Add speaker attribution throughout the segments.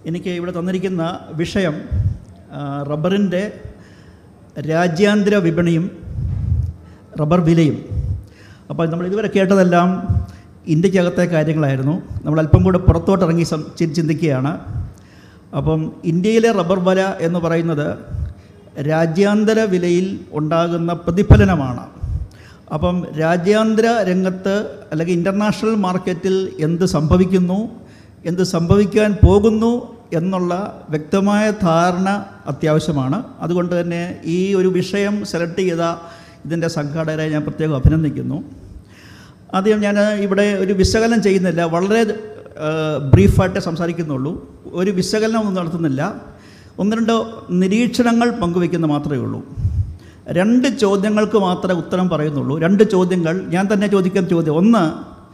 Speaker 1: എനിക്ക് ഇവിടെ തന്നിരിക്കുന്ന വിഷയം ആ, റബ്ബറിൻ്റെ രാജ്യാന്തര വിപണിയും റബ്ബർ വിലയും അപ്പോൾ നമ്മൾ ഇതുവരെ കേട്ടതെല്ലാം ഇന്ത്യക്കകത്തെ കാര്യങ്ങളായിരുന്നു നമ്മൾ അല്പം കൂടെ പുറത്തോട്ടിറങ്ങി സം ചി- ചിന്തിക്കുകയാണ് അപ്പം ഇന്ത്യയിലെ റബ്ബർ വില എന്ന് പറയുന്നത് രാജ്യാന്തര വിലയിൽ ഉണ്ടാകുന്ന പ്രതിഫലനമാണ് അപ്പം രാജ്യാന്തര രംഗത്ത് അല്ലെങ്കിൽ ഇൻ്റർനാഷണൽ മാർക്കറ്റിൽ എന്ത് സംഭവിക്കുന്നു എന്ത് സംഭവിക്കാൻ പോകുന്നു എന്നുള്ള വ്യക്തമായ ധാരണ അത്യാവശ്യമാണ് അതുകൊണ്ട് തന്നെ ഈ ഒരു വിഷയം സെലക്ട് ചെയ്ത ഇതിൻ്റെ സംഘാടകരെ ഞാൻ പ്രത്യേകം അഭിനന്ദിക്കുന്നു ആദ്യം ഞാൻ ഇവിടെ ഒരു വിശകലനം ചെയ്യുന്നില്ല വളരെ ബ്രീഫായിട്ട് സംസാരിക്കുന്നുള്ളൂ ഒരു വിശകലനം ഒന്നും നടത്തുന്നില്ല ഒന്ന് രണ്ട് നിരീക്ഷണങ്ങൾ പങ്കുവയ്ക്കുന്ന മാത്രമേ ഉള്ളൂ രണ്ട് ചോദ്യങ്ങൾക്ക് മാത്രമേ ഉത്തരം പറയുന്നുള്ളൂ രണ്ട് ചോദ്യങ്ങൾ ഞാൻ തന്നെ ചോദിക്കുന്ന ചോദ്യം ഒന്ന്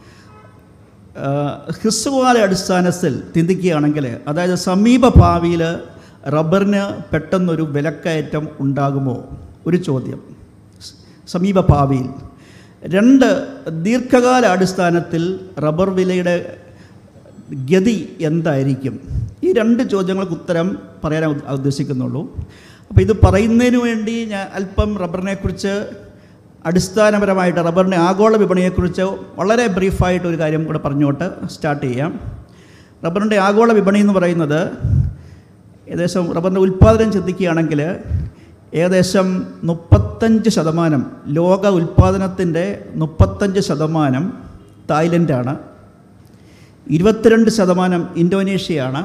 Speaker 1: ഹ്രസ്വകാല അടിസ്ഥാനത്തിൽ ചിന്തിക്കുകയാണെങ്കിൽ അതായത് സമീപ ഭാവിയിൽ റബ്ബറിന് പെട്ടെന്നൊരു വിലക്കയറ്റം ഉണ്ടാകുമോ ഒരു ചോദ്യം സമീപ ഭാവിയിൽ രണ്ട് ദീർഘകാല അടിസ്ഥാനത്തിൽ റബ്ബർ വിലയുടെ ഗതി എന്തായിരിക്കും ഈ രണ്ട് ചോദ്യങ്ങൾക്ക് ഉത്തരം പറയാൻ ഉദ്ദ- ഉദ്ദേശിക്കുന്നുള്ളൂ അപ്പോൾ ഇത് പറയുന്നതിന് വേണ്ടി ഞാൻ അല്പം റബ്ബറിനെക്കുറിച്ച് അടിസ്ഥാനപരമായിട്ട് റബ്ബറിൻ്റെ ആഗോള വിപണിയെക്കുറിച്ച് വളരെ ബ്രീഫായിട്ട് ഒരു കാര്യം കൂടെ പറഞ്ഞുകൊണ്ട് സ്റ്റാർട്ട് ചെയ്യാം റബ്ബറിൻ്റെ ആഗോള വിപണി എന്ന് പറയുന്നത് ഏകദേശം റബ്ബറിൻ്റെ ഉൽപ്പാദനം ചിന്തിക്കുകയാണെങ്കിൽ ഏകദേശം മുപ്പത്തഞ്ച് ശതമാനം ലോക ഉൽപ്പാദനത്തിൻ്റെ മുപ്പത്തഞ്ച് ശതമാനം തായ്ലൻഡാണ് ഇരുപത്തിരണ്ട് ശതമാനം ഇന്തോനേഷ്യയാണ്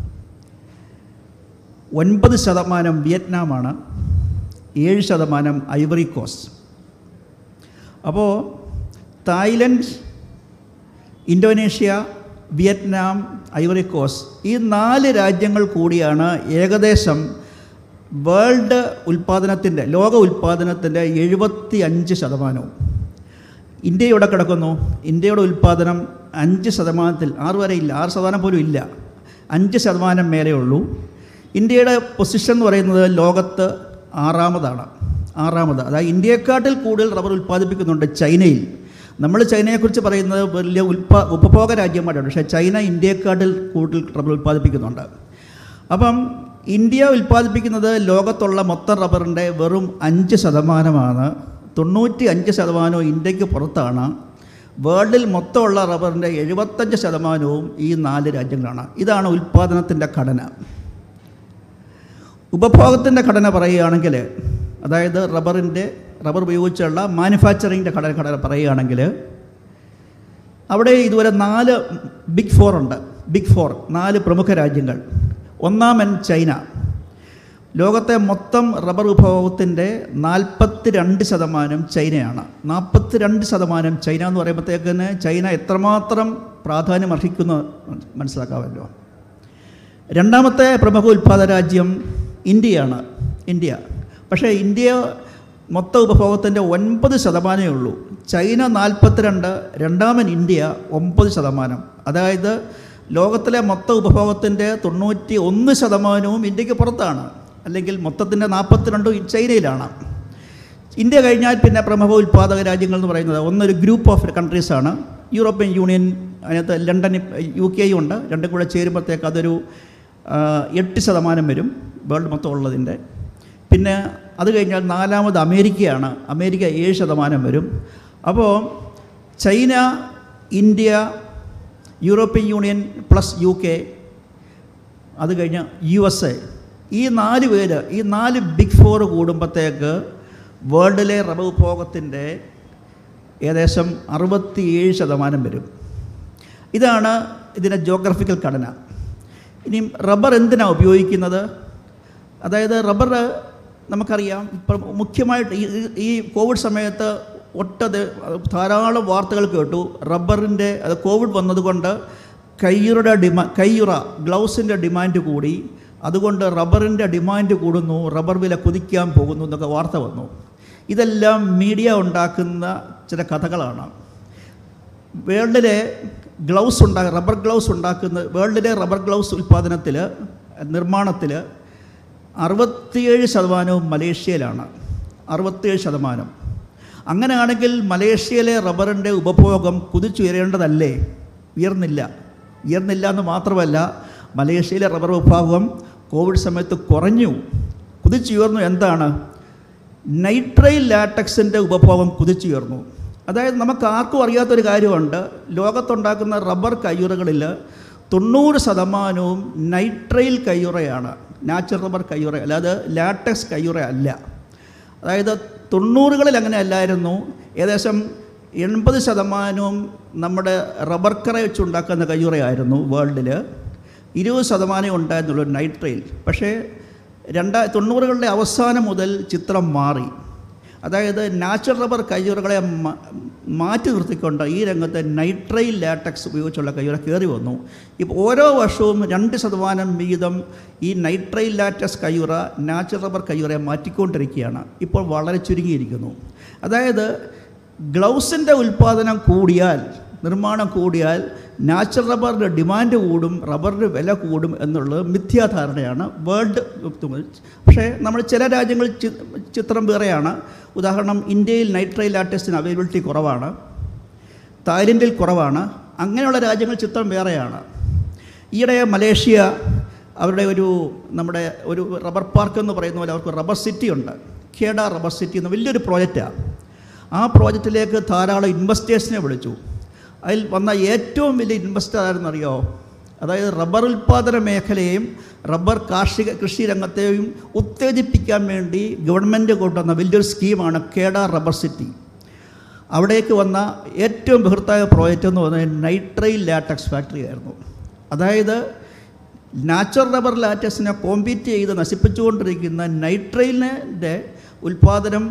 Speaker 1: ഒൻപത് ശതമാനം വിയറ്റ്നാമാണ് ഏഴ് ശതമാനം ഐവറി കോസ്റ്റ് അപ്പോൾ Thailand Indonesia Vietnam Ivory Coast ഈ നാല് രാജ്യങ്ങൾ കൂടിയാണ് ഏകദേശം വേൾഡ് ഉൽപ്പാദനത്തിൻ്റെ ലോക ഉൽപ്പാദനത്തിൻ്റെ എഴുപത്തി അഞ്ച് ശതമാനവും ഇന്ത്യ ഇവിടെ കിടക്കുന്നു ഇന്ത്യയുടെ ഉൽപ്പാദനം അഞ്ച് ശതമാനത്തിൽ ആറ് വരെ ഇല്ല ആറ് ശതമാനം പോലും ഇല്ല അഞ്ച് ശതമാനം മേലേ ഉള്ളൂ ഇന്ത്യയുടെ പൊസിഷൻ എന്ന് പറയുന്നത് ലോകത്ത് ആറാമതാണ് ആറാമത് അതായത് ഇന്ത്യയെക്കാട്ടിൽ കൂടുതൽ റബ്ബർ ഉൽപ്പാദിപ്പിക്കുന്നുണ്ട് ചൈനയിൽ നമ്മൾ ചൈനയെക്കുറിച്ച് പറയുന്നത് വലിയ ഉൽപാ ഉപഭോഗ രാജ്യമായിട്ടാണ് പക്ഷേ ചൈന ഇന്ത്യയെക്കാട്ടിൽ കൂടുതൽ റബ്ബർ ഉൽപ്പാദിപ്പിക്കുന്നുണ്ട് അപ്പം ഇന്ത്യ ഉൽപ്പാദിപ്പിക്കുന്നത് ലോകത്തുള്ള മൊത്തം റബ്ബറിൻ്റെ വെറും അഞ്ച് ശതമാനമാണ് തൊണ്ണൂറ്റി അഞ്ച് ശതമാനവും ഇന്ത്യക്ക് പുറത്താണ് വേൾഡിൽ മൊത്തമുള്ള റബ്ബറിൻ്റെ എഴുപത്തഞ്ച് ശതമാനവും ഈ നാല് രാജ്യങ്ങളാണ് ഇതാണ് ഉൽപ്പാദനത്തിൻ്റെ ഘടന ഉപഭോഗത്തിൻ്റെ ഘടന പറയുകയാണെങ്കിൽ അതായത് റബ്ബറിൻ്റെ റബ്ബർ ഉപയോഗിച്ചുള്ള മാനുഫാക്ചറിങ്ങിൻ്റെ ഘടന ഘടന പറയുകയാണെങ്കിൽ അവിടെ ഇതുവരെ നാല് ബിഗ് ഫോർ ഉണ്ട് ബിഗ് ഫോർ നാല് പ്രമുഖ രാജ്യങ്ങൾ ഒന്നാമൻ ചൈന ലോകത്തെ മൊത്തം റബ്ബർ ഉപഭോഗത്തിൻ്റെ നാൽപ്പത്തി രണ്ട് ശതമാനം ചൈനയാണ് നാൽപ്പത്തി രണ്ട് ശതമാനം ചൈന എന്ന് പറയുമ്പോഴത്തേക്കിന് ചൈന എത്രമാത്രം പ്രാധാന്യം അർഹിക്കുന്നു മനസ്സിലാക്കാമല്ലോ രണ്ടാമത്തെ പ്രമുഖ ഉൽപ്പാദന രാജ്യം ഇന്ത്യയാണ് ഇന്ത്യ പക്ഷേ ഇന്ത്യ മൊത്ത ഉപഭോഗത്തിൻ്റെ ഒൻപത് ശതമാനമേ ഉള്ളൂ ചൈന നാൽപ്പത്തിരണ്ട് രണ്ടാമൻ ഇന്ത്യ ഒമ്പത് ശതമാനം അതായത് ലോകത്തിലെ മൊത്ത ഉപഭോഗത്തിൻ്റെ തൊണ്ണൂറ്റി ഒന്ന് ശതമാനവും ഇന്ത്യക്ക് പുറത്താണ് അല്ലെങ്കിൽ മൊത്തത്തിൻ്റെ നാൽപ്പത്തിരണ്ട് ചൈനയിലാണ് ഇന്ത്യ കഴിഞ്ഞാൽ പിന്നെ പ്രമുഖ ഉൽപ്പാദക രാജ്യങ്ങൾ എന്ന് പറയുന്നത് ഒന്നൊരു ഗ്രൂപ്പ് ഓഫ് കൺട്രീസാണ് യൂറോപ്യൻ യൂണിയൻ അതിനകത്ത് ലണ്ടൻ യു കെയും ഉണ്ട് രണ്ടും കൂടെ ചേരുമ്പോഴത്തേക്ക് അതൊരു ആ, എട്ട് ശതമാനം വരും വേൾഡ് മൊത്തം ഉള്ളതിൻ്റെ പിന്നെ അത് കഴിഞ്ഞാൽ നാലാമത് അമേരിക്കയാണ് അമേരിക്ക ഏഴ് ശതമാനം വരും അപ്പോൾ China India European Union plus U K അത് കഴിഞ്ഞ് യു എസ് എ ഈ നാല് പേര് ഈ നാല് ബിഗ് ഫോർ കൂടുമ്പോഴത്തേക്ക് വേൾഡിലെ റബ്ബർ ഉപഭോഗത്തിൻ്റെ ഏകദേശം അറുപത്തിയേഴ് ശതമാനം വരും ഇതാണ് ഇതിൻ്റെ ജോഗ്രഫിക്കൽ ഘടന ഇനി റബ്ബർ എന്തിനാണ് ഉപയോഗിക്കുന്നത് അതായത് റബ്ബർ നമുക്കറിയാം ഇപ്പം മുഖ്യമായിട്ട് ഈ ഈ കോവിഡ് സമയത്ത് ഒട്ടത് ധാരാളം വാർത്തകൾ കേട്ടു റബ്ബറിൻ്റെ അത് കോവിഡ് വന്നതുകൊണ്ട് കയ്യുറയുടെ ഡിമാ കയ്യുറ ഗ്ലൗസിൻ്റെ ഡിമാൻഡ് കൂടി അതുകൊണ്ട് റബ്ബറിൻ്റെ ഡിമാൻഡ് കൂടുന്നു റബ്ബർ വില കുതിക്കാൻ പോകുന്നു എന്നൊക്കെ വാർത്ത വന്നു ഇതെല്ലാം മീഡിയ ഉണ്ടാക്കുന്ന ചില കഥകളാണ് വേൾഡിലെ ഗ്ലൗസ് ഉണ്ടാ റബ്ബർ ഗ്ലൗസ് ഉണ്ടാക്കുന്ന വേൾഡിലെ റബ്ബർ ഗ്ലൗസ് ഉൽപ്പാദനത്തിൽ നിർമ്മാണത്തിൽ അറുപത്തിയേഴ് ശതമാനവും മലേഷ്യയിലാണ് അറുപത്തിയേഴ് ശതമാനം അങ്ങനെയാണെങ്കിൽ മലേഷ്യയിലെ റബ്ബറിൻ്റെ ഉപഭോഗം കുതിച്ചുയരേണ്ടതല്ലേ ഉയർന്നില്ല ഉയർന്നില്ല എന്ന് മാത്രമല്ല മലേഷ്യയിലെ റബ്ബർ വിഭാഗം കോവിഡ് സമയത്ത് കുറഞ്ഞു കുതിച്ചുയർന്നു എന്താണ് നൈട്രൈൽ ലാറ്റക്സിൻ്റെ ഉപഭോഗം കുതിച്ചുയർന്നു അതായത് നമുക്ക് ആർക്കും അറിയാത്തൊരു കാര്യമുണ്ട് ലോകത്തുണ്ടാക്കുന്ന റബ്ബർ കയ്യുറകളിൽ തൊണ്ണൂറ് ശതമാനവും നൈട്രൈൽ കയ്യുറയാണ് നാച്ചുറൽ റബ്ബർ കയ്യുറ അല്ലാതെ ലാറ്റക്സ് കയ്യുറ അല്ല അതായത് തൊണ്ണൂറുകളിൽ അങ്ങനെ അല്ലായിരുന്നു ഏകദേശം എൺപത് ശതമാനവും നമ്മുടെ റബ്ബർ കറ വെച്ചുണ്ടാക്കുന്ന കയ്യുറയായിരുന്നു വേൾഡിൽ ഇരുപത് ശതമാനം ഉണ്ടായിരുന്നുള്ളൂ നൈട്രൈൽ പക്ഷേ രണ്ടാ തൊണ്ണൂറുകളുടെ അവസാനം മുതൽ ചിത്രം മാറി അതായത് നാച്ചുറൽ റബ്ബർ കയ്യുറകളെ മ- മാറ്റി നിർത്തിക്കൊണ്ട് ഈ രംഗത്ത് നൈട്രൈൽ ലാറ്റക്സ് ഉപയോഗിച്ചുള്ള കയ്യുറ കയറി വന്നു ഇപ്പോൾ ഓരോ വർഷവും രണ്ട് ശതമാനം വീതം ഈ നൈട്രൈൽ ലാറ്റക്സ് കയ്യുറ നാച്ചുറൽ റബ്ബർ കയ്യുറയെ മാറ്റിക്കൊണ്ടിരിക്കുകയാണ് ഇപ്പോൾ വളരെ ചുരുങ്ങിയിരിക്കുന്നു അതായത് ഗ്ലൗസിൻ്റെ ഉൽപ്പാദനം കൂടിയാൽ നിർമ്മാണം കൂടിയാൽ നാച്ചുറൽ റബ്ബറിൻ്റെ ഡിമാൻഡ് കൂടും റബ്ബറിൻ്റെ വില കൂടും എന്നുള്ളത് മിഥ്യാധാരണയാണ് വേൾഡ് പക്ഷേ നമ്മൾ ചില രാജ്യങ്ങളിൽ ചി- ചിത്രം വേറെയാണ് ഉദാഹരണം ഇന്ത്യയിൽ നൈട്രൈൽ ലാറ്റക്സിന് അവൈലബിലിറ്റി കുറവാണ് തായ്ലൻഡിൽ കുറവാണ് അങ്ങനെയുള്ള രാജ്യങ്ങൾ ചിത്രം വേറെയാണ് ഈയിടെ മലേഷ്യ അവരുടെ ഒരു നമ്മുടെ ഒരു റബ്ബർ പാർക്ക് എന്ന് പറയുന്ന പോലെ അവർക്ക് റബ്ബർ സിറ്റി ഉണ്ട് ഖേഡ റബ്ബർ സിറ്റി എന്ന വലിയൊരു പ്രോജക്റ്റാണ് ആ പ്രോജക്റ്റിലേക്ക് ധാരാളം ഇൻവെസ്റ്റേഴ്സിനെ വിളിച്ചു അതിൽ വന്ന ഏറ്റവും വലിയ ഇൻവെസ്റ്റർ ആരെന്നറിയോ അതായത് റബ്ബർ ഉൽപ്പാദന മേഖലയെയും റബ്ബർ കാർഷിക കൃഷി രംഗത്തെയും ഉത്തേജിപ്പിക്കാൻ വേണ്ടി ഗവൺമെൻറ് കൊണ്ടുവന്ന വലിയൊരു സ്കീമാണ് കേഡ റബ്ബർ സിറ്റി അവിടേക്ക് വന്ന ഏറ്റവും ബൃഹത്തായ പ്രോജക്റ്റ് എന്ന് പറയുന്നത് നൈട്രൈൽ ലാറ്റക്സ് ഫാക്ടറി ആയിരുന്നു അതായത് നാച്ചുറൽ റബ്ബർ ലാറ്റക്സിനെ കോമ്പീറ്റ് ചെയ്ത് നശിപ്പിച്ചുകൊണ്ടിരിക്കുന്ന നൈട്രൈലിൻ്റെ ഉൽപ്പാദനം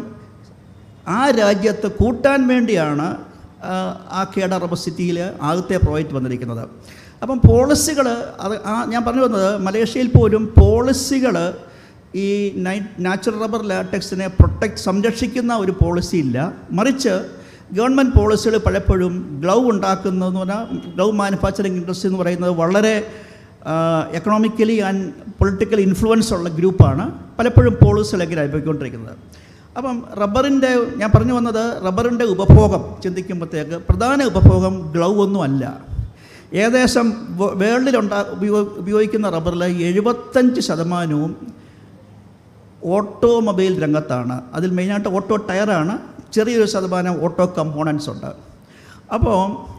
Speaker 1: ആ രാജ്യത്ത് കൂട്ടാൻ വേണ്ടിയാണ് ആ, ആ കേഡ റബ്ബർ സിറ്റിയിൽ ആദ്യത്തെ പ്രോജക്റ്റ് വന്നിരിക്കുന്നത് അപ്പം പോളിസികൾ അത് ആ ഞാൻ പറഞ്ഞു വന്നത് മലേഷ്യയിൽ പോലും പോളിസികൾ ഈ നൈ നാച്ചുറൽ റബ്ബർ ലാറ്റക്സിനെ പ്രൊട്ടക്ട് സംരക്ഷിക്കുന്ന ഒരു പോളിസി ഇല്ല മറിച്ച് ഗവൺമെൻറ് പോളിസികൾ പലപ്പോഴും ഗ്ലൗ ഉണ്ടാക്കുന്നതെന്ന് പറഞ്ഞാൽ ഗ്ലൗ മാനുഫാക്ചറിങ് ഇൻഡസ്ട്രി എന്ന് പറയുന്നത് വളരെ എക്കണോമിക്കലി ആൻഡ് പൊളിറ്റിക്കൽ ഇൻഫ്ലുവൻസ് ഉള്ള ഗ്രൂപ്പാണ് പലപ്പോഴും പോളിസികൾ എങ്ങനെ അനുഭവിക്കൊണ്ടിരിക്കുന്നത് അപ്പം റബ്ബറിൻ്റെ ഞാൻ പറഞ്ഞു വന്നത് റബ്ബറിൻ്റെ ഉപഭോഗം ചിന്തിക്കുമ്പോഴത്തേക്ക് പ്രധാന ഉപഭോഗം ഗ്ലൗ ഒന്നും അല്ല ഏകദേശം വേ- വേൾഡിലുണ്ടാ ഉപയോ ഉപയോഗിക്കുന്ന റബ്ബറിൽ എഴുപത്തഞ്ച് ശതമാനവും ഓട്ടോമൊബൈൽ രംഗത്താണ് അതിൽ മെയിനായിട്ട് ഓട്ടോ ടയറാണ് ചെറിയൊരു ശതമാനം ഓട്ടോ കമ്പോണൻസ് ഉണ്ട് അപ്പോൾ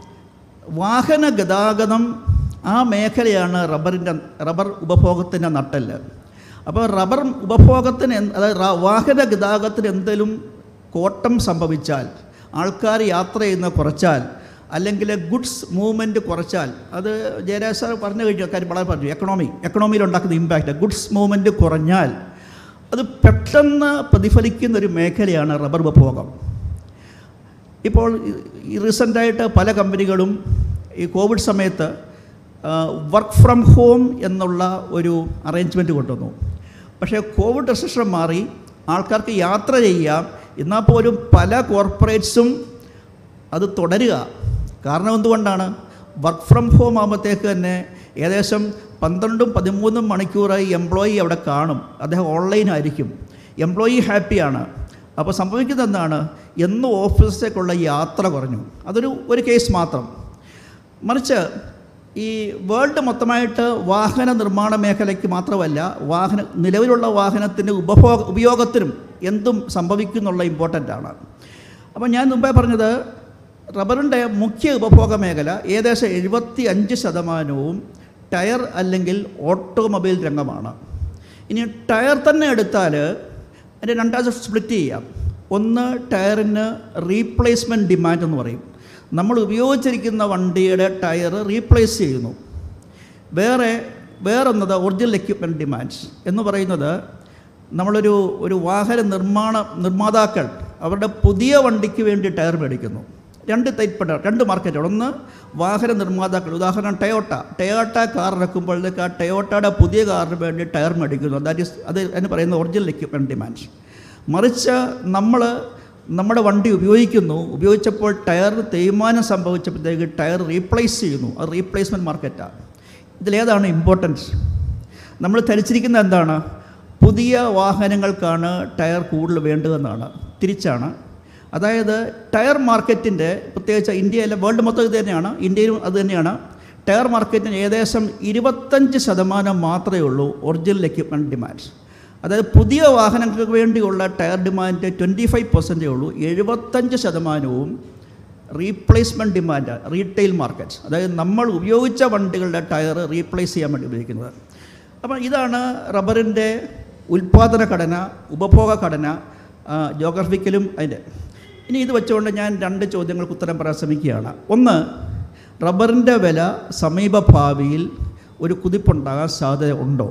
Speaker 1: വാഹന ഗതാഗതം ആ മേഖലയാണ് റബ്ബറിൻ്റെ റബ്ബർ ഉപഭോഗത്തിൻ്റെ നട്ടെല്ല് അപ്പോൾ റബ്ബർ ഉപഭോഗത്തിന് എന്ത് അതായത് റ- വാഹന ഗതാഗതത്തിന് എന്തെങ്കിലും കോട്ടം സംഭവിച്ചാൽ ആൾക്കാർ യാത്ര ചെയ്യുന്ന കുറച്ചാൽ അല്ലെങ്കിൽ ഗുഡ്സ് മൂവ്മെൻറ്റ് കുറച്ചാൽ അത് ജയരാജ് സാർ പറഞ്ഞു കഴിഞ്ഞ കാര്യം വളരെ പറഞ്ഞു എക്കണോമി എക്കണോമിയിൽ ഉണ്ടാക്കുന്ന ഇമ്പാക്റ്റ് ഗുഡ്സ് മൂവ്മെൻറ്റ് കുറഞ്ഞാൽ അത് പെട്ടെന്ന് പ്രതിഫലിക്കുന്ന ഒരു മേഖലയാണ് റബ്ബർ ഉപഭോഗം ഇപ്പോൾ ഈ റീസെൻ്റായിട്ട് പല കമ്പനികളും ഈ കോവിഡ് സമയത്ത് വർക്ക് ഫ്രം ഹോം എന്നുള്ള ഒരു അറേഞ്ച്മെൻറ്റ് കൊണ്ടുവന്നു പക്ഷേ കോവിഡ് റെസ്ട്രിക്ഷൻ മാറി ആൾക്കാർക്ക് യാത്ര ചെയ്യാം എന്നാൽ പോലും പല കോർപ്പറേറ്റ്സും അത് തുടരുക കാരണം എന്തുകൊണ്ടാണ് വർക്ക് ഫ്രം ഹോം ആകുമ്പോഴത്തേക്ക് തന്നെ ഏകദേശം പന്ത്രണ്ടും പതിമൂന്നും മണിക്കൂർ ഈ എംപ്ലോയി അവിടെ കാണും അദ്ദേഹം ഓൺലൈൻ ആയിരിക്കും എംപ്ലോയി ഹാപ്പിയാണ് അപ്പോൾ സംഭവിക്കുന്നത് എന്താണ് എന്നും ഓഫീസിലേക്കുള്ള യാത്ര കുറഞ്ഞു അതൊരു ഒരു കേസ് മാത്രം മറിച്ച് ഈ വേൾഡ് മൊത്തമായിട്ട് വാഹന നിർമ്മാണ മേഖലയ്ക്ക് മാത്രമല്ല വാഹന നിലവിലുള്ള വാഹനത്തിൻ്റെ ഉപഭോഗ ഉപയോഗത്തിനും എന്തും സംഭവിക്കുന്നുള്ള ഇമ്പോർട്ടൻ്റ് ആണ് അപ്പോൾ ഞാൻ മുമ്പേ പറഞ്ഞത് റബ്ബറിൻ്റെ മുഖ്യ ഉപഭോഗ മേഖല ഏകദേശം എഴുപത്തി അഞ്ച് ശതമാനവും ടയർ അല്ലെങ്കിൽ ഓട്ടോമൊബൈൽ രംഗമാണ് ഇനി ടയർ തന്നെ എടുത്താൽ അതിൻ്റെ രണ്ടാമത് സ്പ്ലിറ്റ് ചെയ്യാം ഒന്ന് ടയറിന് റീപ്ലേസ്മെൻറ്റ് ഡിമാൻഡ് എന്ന് പറയും നമ്മൾ ഉപയോഗിച്ചിരിക്കുന്ന വണ്ടിയുടെ ടയർ റീപ്ലേസ് ചെയ്യുന്നു വേറെ വേറൊന്നത് ഒറിജിനൽ എക്യുപ്മെൻറ്റ് ഡിമാൻഡ്സ് എന്ന് പറയുന്നത് നമ്മളൊരു ഒരു വാഹന നിർമ്മാണ നിർമ്മാതാക്കൾ അവരുടെ പുതിയ വണ്ടിക്ക് വേണ്ടി ടയർ മേടിക്കുന്നു രണ്ട് ടൈപ്പ് രണ്ട് മാർക്കറ്റുകൾ ഒന്ന് വാഹന നിർമ്മാതാക്കൾ ഉദാഹരണം ടയോട്ട ടയോട്ട കാർ ഇറക്കുമ്പോഴത്തേക്ക് ആ ടയോട്ടയുടെ പുതിയ കാറിന് വേണ്ടി ടയർ മേടിക്കുന്നു ദാറ്റ് ഈസ് അത് എന്ന് പറയുന്ന ഒറിജിനൽ എക്യുപ്മെൻറ്റ് ഡിമാൻഡ്സ് മറിച്ച് നമ്മൾ നമ്മുടെ വണ്ടി ഉപയോഗിക്കുന്നു ഉപയോഗിച്ചപ്പോൾ ടയറിന് തേയ്മാനം സംഭവിച്ചപ്പോഴത്തേക്ക് ടയർ റീപ്ലേസ് ചെയ്യുന്നു അത് റീപ്ലേസ്മെൻറ്റ് മാർക്കറ്റാണ് ഇതിലേതാണ് ഇമ്പോർട്ടൻസ് നമ്മൾ ധരിച്ചിരിക്കുന്ന എന്താണ് പുതിയ വാഹനങ്ങൾക്കാണ് ടയർ കൂടുതൽ വേണ്ടതെന്നാണ് തിരിച്ചാണ് അതായത് ടയർ മാർക്കറ്റിൻ്റെ പ്രത്യേകിച്ച് ഇന്ത്യയിലെ വേൾഡ് മൊത്തം ഇത് തന്നെയാണ് ഇന്ത്യയിലും അത് തന്നെയാണ് ടയർ മാർക്കറ്റിന് ഏകദേശം ഇരുപത്തഞ്ച് ശതമാനം മാത്രമേ ഉള്ളൂ ഒറിജിനൽ എക്യുപ്മെൻറ്റ് ഡിമാൻഡ് അതായത് പുതിയ വാഹനങ്ങൾക്ക് വേണ്ടിയുള്ള ടയർ ഡിമാൻഡ് ട്വൻറ്റി ഫൈവ് പെർസെൻറ്റേ ഉള്ളൂ എഴുപത്തഞ്ച് ശതമാനവും റീപ്ലേസ്മെൻറ്റ് ഡിമാൻഡ് റീറ്റെയിൽ മാർക്കറ്റ് അതായത് നമ്മൾ ഉപയോഗിച്ച വണ്ടികളുടെ ടയർ റീപ്ലേസ് ചെയ്യാൻ വേണ്ടി ഉപയോഗിക്കുന്നത് അപ്പം ഇതാണ് റബ്ബറിൻ്റെ ഉൽപ്പാദന ഘടന ഉപഭോഗ ഘടന ജോഗ്രഫിക്കലും അതിൻ്റെ ഇനി ഇത് വെച്ചുകൊണ്ട് ഞാൻ രണ്ട് ചോദ്യങ്ങൾക്ക് ഉത്തരം പറയാൻ ശ്രമിക്കുകയാണ് ഒന്ന് റബ്ബറിൻ്റെ വില സമീപ ഭാവിയിൽ ഒരു കുതിപ്പുണ്ടാകാൻ സാധ്യത ഉണ്ടോ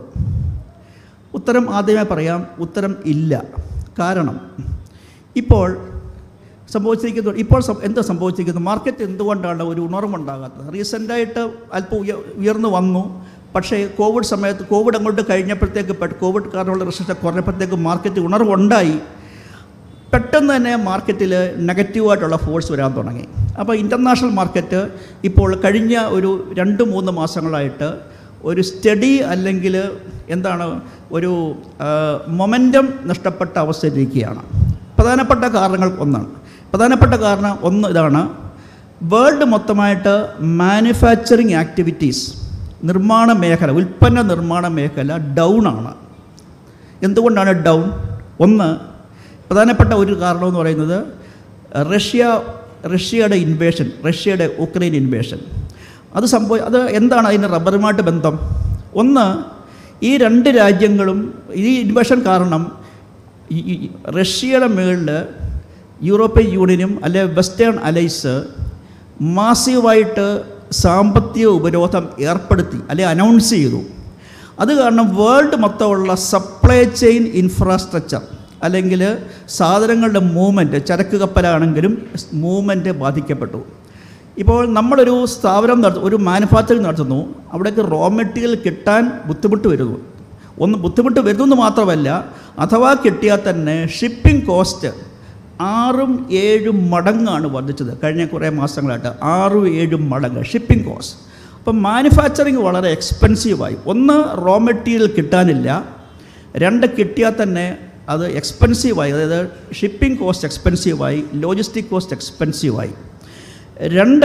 Speaker 1: ഉത്തരം ആദ്യമേ പറയാം ഉത്തരം ഇല്ല കാരണം ഇപ്പോൾ സംഭവിച്ചിരിക്കുന്നു ഇപ്പോൾ സം- എന്താ സംഭവിച്ചിരിക്കുന്നത് മാർക്കറ്റ് എന്തുകൊണ്ടാണ് ഒരു ഉണർവുണ്ടാകാത്തത് റീസെൻ്റായിട്ട് അല്പം ഉയ ഉയർന്നു വന്നു പക്ഷേ കോവിഡ് സമയത്ത് കോവിഡ് അങ്ങോട്ട് കഴിഞ്ഞപ്പോഴത്തേക്ക് പെ- കോവിഡ് കാരണമുള്ള റിസൾട്ട് കുറഞ്ഞപ്പോഴത്തേക്ക് മാർക്കറ്റ് ഉണർവുണ്ടായി പെട്ടെന്ന് തന്നെ മാർക്കറ്റിൽ നെഗറ്റീവായിട്ടുള്ള ഫോഴ്സ് വരാൻ തുടങ്ങി അപ്പോൾ ഇൻ്റർനാഷണൽ മാർക്കറ്റ് ഇപ്പോൾ കഴിഞ്ഞ ഒരു രണ്ട് മൂന്ന് മാസങ്ങളായിട്ട് ഒരു സ്റ്റഡി അല്ലെങ്കിൽ എന്താണ് ഒരു മൊമെൻറ്റം നഷ്ടപ്പെട്ട അവസ്ഥയിലിരിക്കുകയാണ് പ്രധാനപ്പെട്ട കാരണങ്ങൾ ഒന്നാണ് പ്രധാനപ്പെട്ട കാരണം ഒന്ന് ഇതാണ് വേൾഡ് മൊത്തമായിട്ട് മാനുഫാക്ചറിങ് ആക്ടിവിറ്റീസ് നിർമ്മാണ മേഖല ഉൽപ്പന്ന നിർമ്മാണ മേഖല ഡൗൺ ആണ് എന്തുകൊണ്ടാണ് ഡൗൺ ഒന്ന് പ്രധാനപ്പെട്ട ഒരു കാരണമെന്ന് പറയുന്നത് റഷ്യ റഷ്യയുടെ ഇൻവേഷൻ റഷ്യയുടെ ഉക്രൈൻ ഇൻവേഷൻ അത് സംഭവ അത് എന്താണ് അതിന് റബ്ബറുമായിട്ട് ബന്ധം ഒന്ന് ഈ രണ്ട് രാജ്യങ്ങളും ഈ ഇൻവേഷൻ കാരണം ഈ ഈ റഷ്യയുടെ മുകളിൽ യൂറോപ്യൻ യൂണിയനും അല്ലെ വെസ്റ്റേൺ അലൈസ് മാസീവായിട്ട് സാമ്പത്തിക ഉപരോധം ഏർപ്പെടുത്തി അല്ലെ അനൗൺസ് ചെയ്തു അത് കാരണം വേൾഡ് മൊത്തമുള്ള സപ്ലൈ ചെയിൻ ഇൻഫ്രാസ്ട്രക്ചർ അല്ലെങ്കിൽ സാധനങ്ങളുടെ മൂവ്മെൻറ്റ് ചരക്ക് കപ്പലാണെങ്കിലും മൂവ്മെൻറ്റ് ബാധിക്കപ്പെട്ടു ഇപ്പോൾ നമ്മളൊരു സ്ഥാപനം നടത്തു ഒരു മാനുഫാക്ചറിങ് നടത്തുന്നു അവിടേക്ക് റോ മെറ്റീരിയൽ കിട്ടാൻ ബുദ്ധിമുട്ട് വരുന്നു ഒന്ന് ബുദ്ധിമുട്ട് വരുന്നു മാത്രമല്ല അഥവാ കിട്ടിയാൽ തന്നെ ഷിപ്പിംഗ് കോസ്റ്റ് ആറും ഏഴും മടങ്ങാണ് വർദ്ധിച്ചത് കഴിഞ്ഞ കുറേ മാസങ്ങളായിട്ട് ആറും ഏഴും മടങ്ങ് ഷിപ്പിംഗ് കോസ്റ്റ് അപ്പം മാനുഫാക്ചറിങ് വളരെ എക്സ്പെൻസീവായി ഒന്ന് റോ മെറ്റീരിയൽ കിട്ടാനില്ല രണ്ട് കിട്ടിയാൽ തന്നെ അത് എക്സ്പെൻസീവായി അതായത് ഷിപ്പിംഗ് കോസ്റ്റ് എക്സ്പെൻസീവായി ലോജിസ്റ്റിക് കോസ്റ്റ് എക്സ്പെൻസീവായി രണ്ട്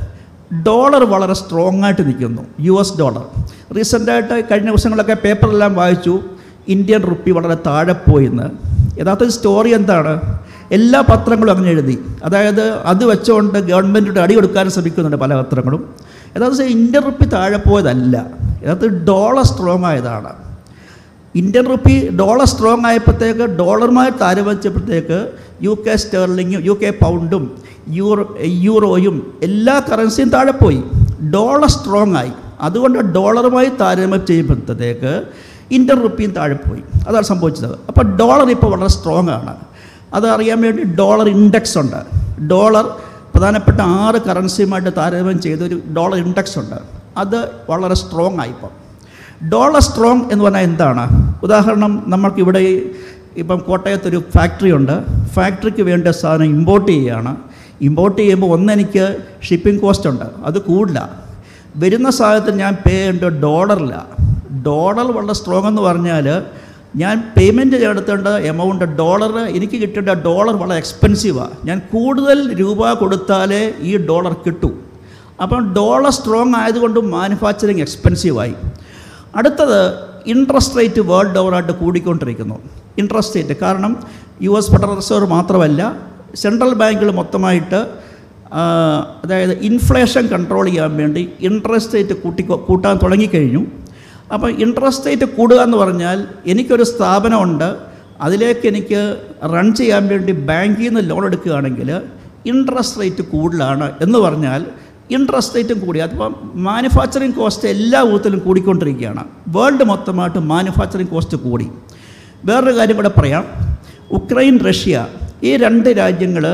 Speaker 1: ഡോളർ വളരെ സ്ട്രോങ് ആയിട്ട് നിൽക്കുന്നു യു എസ് ഡോളർ റീസെൻ്റായിട്ട് കഴിഞ്ഞ ദിവസങ്ങളൊക്കെ പേപ്പറെല്ലാം വായിച്ചു ഇന്ത്യൻ റുപ്പി വളരെ താഴെ പോയിന്ന് യഥാർത്ഥ സ്റ്റോറി എന്താണ് എല്ലാ പത്രങ്ങളും അങ്ങനെ എഴുതി അതായത് അത് വെച്ചുകൊണ്ട് ഗവൺമെൻറ്റിൻ്റെ അടി കൊടുക്കാൻ ശ്രമിക്കുന്നുണ്ട് പല പത്രങ്ങളും യഥാർത്ഥ ഇന്ത്യൻ റുപ്പി താഴെ പോയതല്ല യഥാർത്ഥ ഡോളർ സ്ട്രോങ് ആയതാണ് ഇന്ത്യൻ റുപ്പി ഡോളർ സ്ട്രോങ് ആയപ്പോഴത്തേക്ക് ഡോളറുമായി താരതമ്യപ്പെടുത്തേക്ക് യു കെ സ്റ്റെർലിങ്ങും യു കെ പൗണ്ടും യൂറോ യൂറോയും എല്ലാ കറൻസിയും താഴെ പോയി ഡോളർ സ്ട്രോങ് ആയി അതുകൊണ്ട് ഡോളറുമായി താരതമ്യം ചെയ്യുമ്പോഴത്തേക്ക് ഇന്ത്യൻ റുപ്പിയും താഴെ പോയി അതാണ് സംഭവിച്ചത് അപ്പോൾ ഡോളർ ഇപ്പോൾ വളരെ സ്ട്രോങ് ആണ് അത് അറിയാൻ വേണ്ടി ഡോളർ ഇൻഡെക്സ് ഉണ്ട് ഡോളർ പ്രധാനപ്പെട്ട ആറ് കറൻസിയുമായിട്ട് താരതമ്യം ചെയ്തൊരു ഡോളർ ഇൻഡെക്സ് ഉണ്ട് അത് വളരെ സ്ട്രോങ് ആയിപ്പോൾ ഡോളർ സ്ട്രോങ് എന്ന് പറഞ്ഞാൽ എന്താണ് ഉദാഹരണം നമ്മൾക്കിവിടെ ഈ ഇപ്പം കോട്ടയത്തൊരു ഫാക്ടറി ഉണ്ട് ഫാക്ടറിക്ക് വേണ്ട സാധനം ഇമ്പോർട്ട് ചെയ്യുകയാണ് ഇമ്പോർട്ട് ചെയ്യുമ്പോൾ ഒന്നെനിക്ക് ഷിപ്പിംഗ് കോസ്റ്റ് ഉണ്ട് അത് കൂടില്ല വരുന്ന സാധനത്തിന് ഞാൻ പേ ചെയ്യേണ്ട ഡോളറില്ല ഡോളർ വളരെ സ്ട്രോങ് എന്ന് പറഞ്ഞാൽ ഞാൻ പേയ്മെൻറ്റ് എടുത്തേണ്ട എമൗണ്ട് ഡോളർ എനിക്ക് കിട്ടേണ്ട ഡോളർ വളരെ എക്സ്പെൻസീവാണ് ഞാൻ കൂടുതൽ രൂപ കൊടുത്താലേ ഈ ഡോളർ കിട്ടൂ അപ്പം ഡോളർ സ്ട്രോങ് ആയതുകൊണ്ട് മാനുഫാക്ചറിങ് എക്സ്പെൻസീവായി അടുത്തത് ഇൻട്രസ്റ്റ് റേറ്റ് വേൾഡ് ഓവറായിട്ട് കൂടിക്കൊണ്ടിരിക്കുന്നു ഇൻട്രസ്റ്റ് റേറ്റ് കാരണം യു എസ് ഫെഡറൽ റിസർവ് മാത്രമല്ല സെൻട്രൽ ബാങ്കുകൾ മൊത്തമായിട്ട് ആ, അതായത് ഇൻഫ്ലേഷൻ കൺട്രോൾ ചെയ്യാൻ വേണ്ടി ഇൻട്രസ്റ്റ് റേറ്റ് കൂട്ടി കൂട്ടാൻ തുടങ്ങിക്കഴിഞ്ഞു അപ്പോൾ ഇൻട്രസ്റ്റ് റേറ്റ് കൂടുക എന്ന് പറഞ്ഞാൽ എനിക്കൊരു സ്ഥാപനമുണ്ട് അതിലേക്ക് എനിക്ക് റൺ ചെയ്യാൻ വേണ്ടി ബാങ്കിൽ നിന്ന് ലോൺ എടുക്കുകയാണെങ്കിൽ ഇൻട്രസ്റ്റ് റേറ്റ് കൂടുതലാണ് എന്ന് പറഞ്ഞാൽ ഇൻട്രസ്റ്റ് റേറ്റും കൂടി അതിപ്പം മാനുഫാക്ചറിങ് കോസ്റ്റ് എല്ലാ വിധത്തിലും കൂടിക്കൊണ്ടിരിക്കുകയാണ് വേൾഡ് മൊത്തമായിട്ട് മാനുഫാക്ചറിങ് കോസ്റ്റ് കൂടി വേറൊരു കാര്യം കൂടെ പറയാം ഉക്രൈൻ റഷ്യ ഈ രണ്ട് രാജ്യങ്ങൾ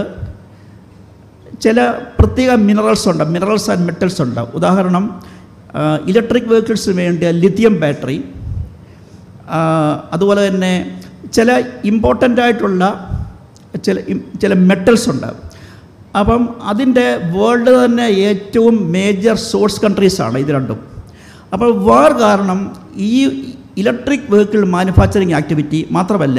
Speaker 1: ചില പ്രത്യേക മിനറൽസ് ഉണ്ട് മിനറൽസ് ആൻഡ് മെറ്റൽസ് ഉണ്ട് ഉദാഹരണം ഇലക്ട്രിക് വെഹിക്കിൾസിന് വേണ്ടിയ ലിഥിയം ബാറ്ററി അതുപോലെ തന്നെ ചില ഇമ്പോർട്ടൻ്റ് ആയിട്ടുള്ള ചില ഇം- ചില മെറ്റൽസ് ഉണ്ട് അപ്പം അതിൻ്റെ വേൾഡ് തന്നെ ഏറ്റവും മേജർ സോഴ്സ് കൺട്രീസാണ് ഇത് രണ്ടും അപ്പോൾ വാർ കാരണം ഈ ഇലക്ട്രിക് വെഹിക്കിൾ മാനുഫാക്ചറിങ് ആക്ടിവിറ്റി മാത്രമല്ല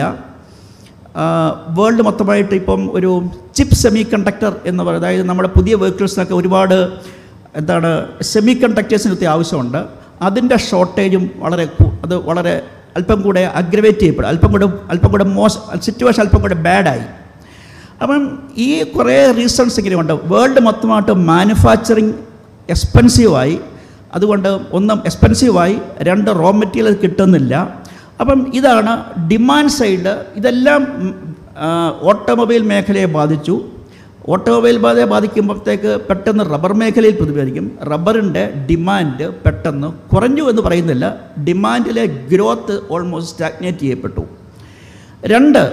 Speaker 1: വേൾഡ് മൊത്തമായിട്ട് ഇപ്പം ഒരു ചിപ്പ് സെമി കണ്ടക്ടർ എന്ന് പറയുന്നത് അതായത് നമ്മുടെ പുതിയ വെഹിക്കിൾസിനൊക്കെ ഒരുപാട് എന്താണ് സെമി കണ്ടക്ടേഴ്സിന് ഒത്തിരി ആവശ്യമുണ്ട് അതിൻ്റെ ഷോർട്ടേജും വളരെ കു- അത് വളരെ അല്പം കൂടെ അഗ്രവേറ്റ് ചെയ്യപ്പെടും അല്പം കൂടെ അല്പം കൂടെ മോശം സിറ്റുവേഷൻ അല്പം കൂടെ ബാഡായി അപ്പം ഈ കുറേ റീസൺസ് ഇങ്ങനെയുണ്ട് വേൾഡ് മൊത്തമായിട്ട് മാനുഫാക്ചറിങ് എക്സ്പെൻസീവായി അതുകൊണ്ട് ഒന്നും എക്സ്പെൻസീവായി രണ്ട് റോ മെറ്റീരിയൽ കിട്ടുന്നില്ല അപ്പം ഇതാണ് ഡിമാൻഡ് സൈഡ് ഇതെല്ലാം ഓട്ടോമൊബൈൽ മേഖലയെ ബാധിച്ചു ഓട്ടോമൊബൈൽ ബാധയെ ബാധിക്കുമ്പോഴത്തേക്ക് പെട്ടെന്ന് റബ്ബർ മേഖലയിൽ പ്രതിഫലിക്കും റബ്ബറിൻ്റെ ഡിമാൻഡ് പെട്ടെന്ന് കുറഞ്ഞു എന്ന് പറയുന്നില്ല ഡിമാൻഡിലെ ഗ്രോത്ത് ഓൾമോസ്റ്റ് സ്റ്റാഗ്നേറ്റ് ചെയ്യപ്പെട്ടു രണ്ട്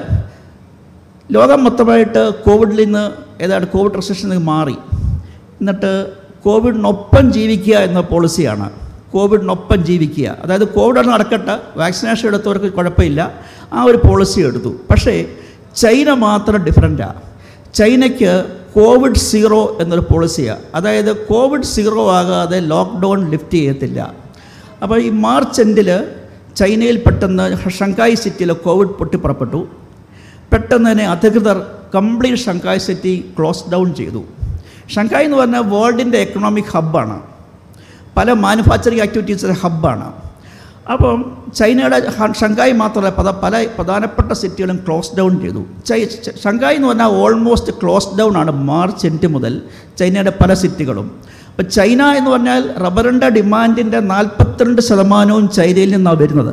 Speaker 1: ലോകം മൊത്തമായിട്ട് കോവിഡിൽ നിന്ന് ഏതാണ്ട് കോവിഡ് റെസ്ട്രിക്ഷനിൽ നിന്ന് മാറി എന്നിട്ട് കോവിഡിനൊപ്പം ജീവിക്കുക എന്ന പോളിസിയാണ് കോവിഡിനൊപ്പം ജീവിക്കുക അതായത് കോവിഡ് നടക്കട്ടെ വാക്സിനേഷൻ എടുത്തവർക്ക് കുഴപ്പമില്ല ആ ഒരു പോളിസി എടുത്തു പക്ഷേ ചൈന മാത്രം ഡിഫറൻറ്റാണ് ചൈനയ്ക്ക് കോവിഡ് സീറോ എന്നൊരു പോളിസിയാണ് അതായത് കോവിഡ് സീറോ ആകാതെ ലോക്ക്ഡൗൺ ലിഫ്റ്റ് ചെയ്യത്തില്ല അപ്പോൾ ഈ മാർച്ച് എൻഡിൽ ചൈനയിൽ പെട്ടെന്ന് ഷങ്കായ് സിറ്റിയിൽ കോവിഡ് പൊട്ടിപ്പുറപ്പെട്ടു പെട്ടെന്ന് തന്നെ അധികൃതർ complete Shanghai city close down ചെയ്തു ഷങ്കായ് എന്ന് പറഞ്ഞാൽ വേൾഡിൻ്റെ എക്കണോമിക് ഹബ്ബാണ് പല മാനുഫാക്ചറിങ് ആക്ടിവിറ്റീസിൻ്റെ ഹബ്ബാണ് അപ്പം ചൈനയുടെ ഹ- ഷങ്കായ് മാത്രമല്ല പല പല പ്രധാനപ്പെട്ട സിറ്റികളും ക്ലോസ് ഡൗൺ ചെയ്തു ചൈ ച- ഷങ്കായ് എന്ന് പറഞ്ഞാൽ ഓൾമോസ്റ്റ് ക്ലോസ് ഡൗൺ ആണ് മാർച്ച് എൻഡ് മുതൽ ചൈനയുടെ പല സിറ്റികളും അപ്പോൾ ചൈന എന്ന് പറഞ്ഞാൽ റബ്ബറിൻ്റെ ഡിമാൻഡിൻ്റെ നാൽപ്പത്തിരണ്ട് ശതമാനവും ചൈനയിൽ നിന്നാണ് വരുന്നത്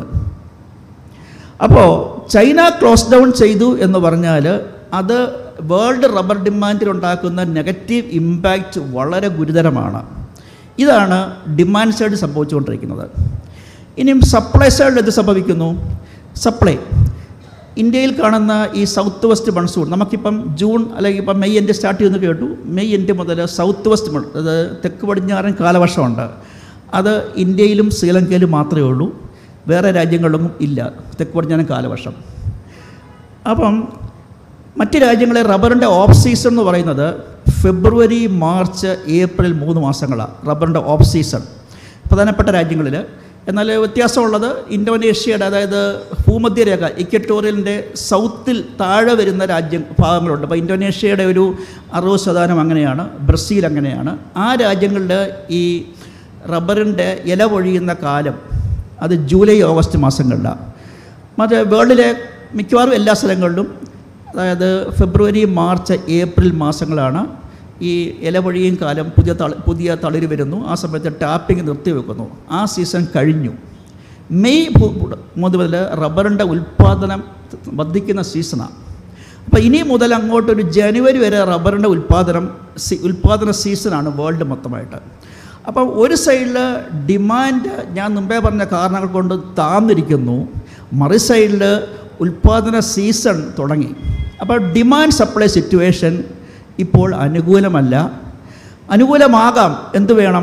Speaker 1: അപ്പോൾ ചൈന ക്ലോസ് ഡൗൺ ചെയ്തു എന്ന് പറഞ്ഞാൽ അത് വേൾഡ് റബ്ബർ ഡിമാൻഡിൽ ഉണ്ടാക്കുന്ന നെഗറ്റീവ് ഇമ്പാക്റ്റ് വളരെ ഗുരുതരമാണ് ഇതാണ് ഡിമാൻഡ് സൈഡ് സംഭവിച്ചുകൊണ്ടിരിക്കുന്നത് ഇനിയും സപ്ലൈ സൈഡിൽ എന്ത് സംഭവിക്കുന്നു സപ്ലൈ ഇന്ത്യയിൽ കാണുന്ന ഈ സൗത്ത് വെസ്റ്റ് മൺസൂൺ നമുക്കിപ്പം ജൂൺ അല്ലെങ്കിൽ ഇപ്പം മെയ് എൻഡ് സ്റ്റാർട്ട് ചെയ്യുന്നു കേട്ടു മെയ് എൻഡ് മുതൽ സൗത്ത് വെസ്റ്റ് മൺ അത് തെക്ക് പടിഞ്ഞാറൻ കാലവർഷമുണ്ട് അത് ഇന്ത്യയിലും ശ്രീലങ്കയിലും മാത്രമേ ഉള്ളൂ വേറെ രാജ്യങ്ങളിലൊന്നും ഇല്ല തെക്ക് പടിഞ്ഞാറൻ കാലവർഷം അപ്പം മറ്റ് രാജ്യങ്ങളെ റബ്ബറിൻ്റെ ഓഫ് സീസൺ എന്ന് പറയുന്നത് ഫെബ്രുവരി മാർച്ച് ഏപ്രിൽ മൂന്ന് മാസങ്ങളാണ് റബ്ബറിൻ്റെ ഓഫ് സീസൺ പ്രധാനപ്പെട്ട രാജ്യങ്ങളിൽ എന്നാൽ വ്യത്യാസമുള്ളത് ഇന്തോനേഷ്യയുടെ അതായത് ഭൂമധ്യരേഖ ഇക്വറ്റോറിയലിൻ്റെ സൗത്തിൽ താഴെ വരുന്ന രാജ്യം ഭാഗങ്ങളുണ്ട് അപ്പോൾ ഇന്തോനേഷ്യയുടെ ഒരു അറുപത് ശതമാനം അങ്ങനെയാണ് ബ്രസീൽ അങ്ങനെയാണ് ആ രാജ്യങ്ങളിൽ ഈ റബ്ബറിൻ്റെ ഇല പൊഴിയുന്ന കാലം അത് ജൂലൈ ഓഗസ്റ്റ് മാസങ്ങളിലാണ് മറ്റേ വേൾഡിലെ മിക്കവാറും എല്ലാ സ്ഥലങ്ങളിലും അതായത് ഫെബ്രുവരി മാർച്ച് ഏപ്രിൽ മാസങ്ങളാണ് ഈ ഇലവഴിയും കാലം പുതിയ തള പുതിയ തളിര് വരുന്നു ആ സമയത്ത് ടാപ്പിംഗ് നിർത്തിവെക്കുന്നു ആ സീസൺ കഴിഞ്ഞു മെയ് പു- പു- മുതൽ റബ്ബറിൻ്റെ ഉൽപ്പാദനം വർദ്ധിക്കുന്ന സീസണാണ് അപ്പോൾ ഇനി മുതൽ അങ്ങോട്ടൊരു ജനുവരി വരെ റബ്ബറിൻ്റെ ഉൽപ്പാദനം സി ഉൽപ്പാദന സീസണാണ് വേൾഡ് മൊത്തമായിട്ട് അപ്പം ഒരു സൈഡിൽ ഡിമാൻഡ് ഞാൻ മുമ്പേ പറഞ്ഞ കാരണങ്ങൾ കൊണ്ട് താന്നിരിക്കുന്നു മറു സൈഡിൽ ഉൽപ്പാദന സീസൺ തുടങ്ങി അപ്പോൾ ഡിമാൻഡ് സപ്ലൈ സിറ്റുവേഷൻ ഇപ്പോൾ അനുകൂലമല്ല അനുകൂലമാകാം എന്തു വേണം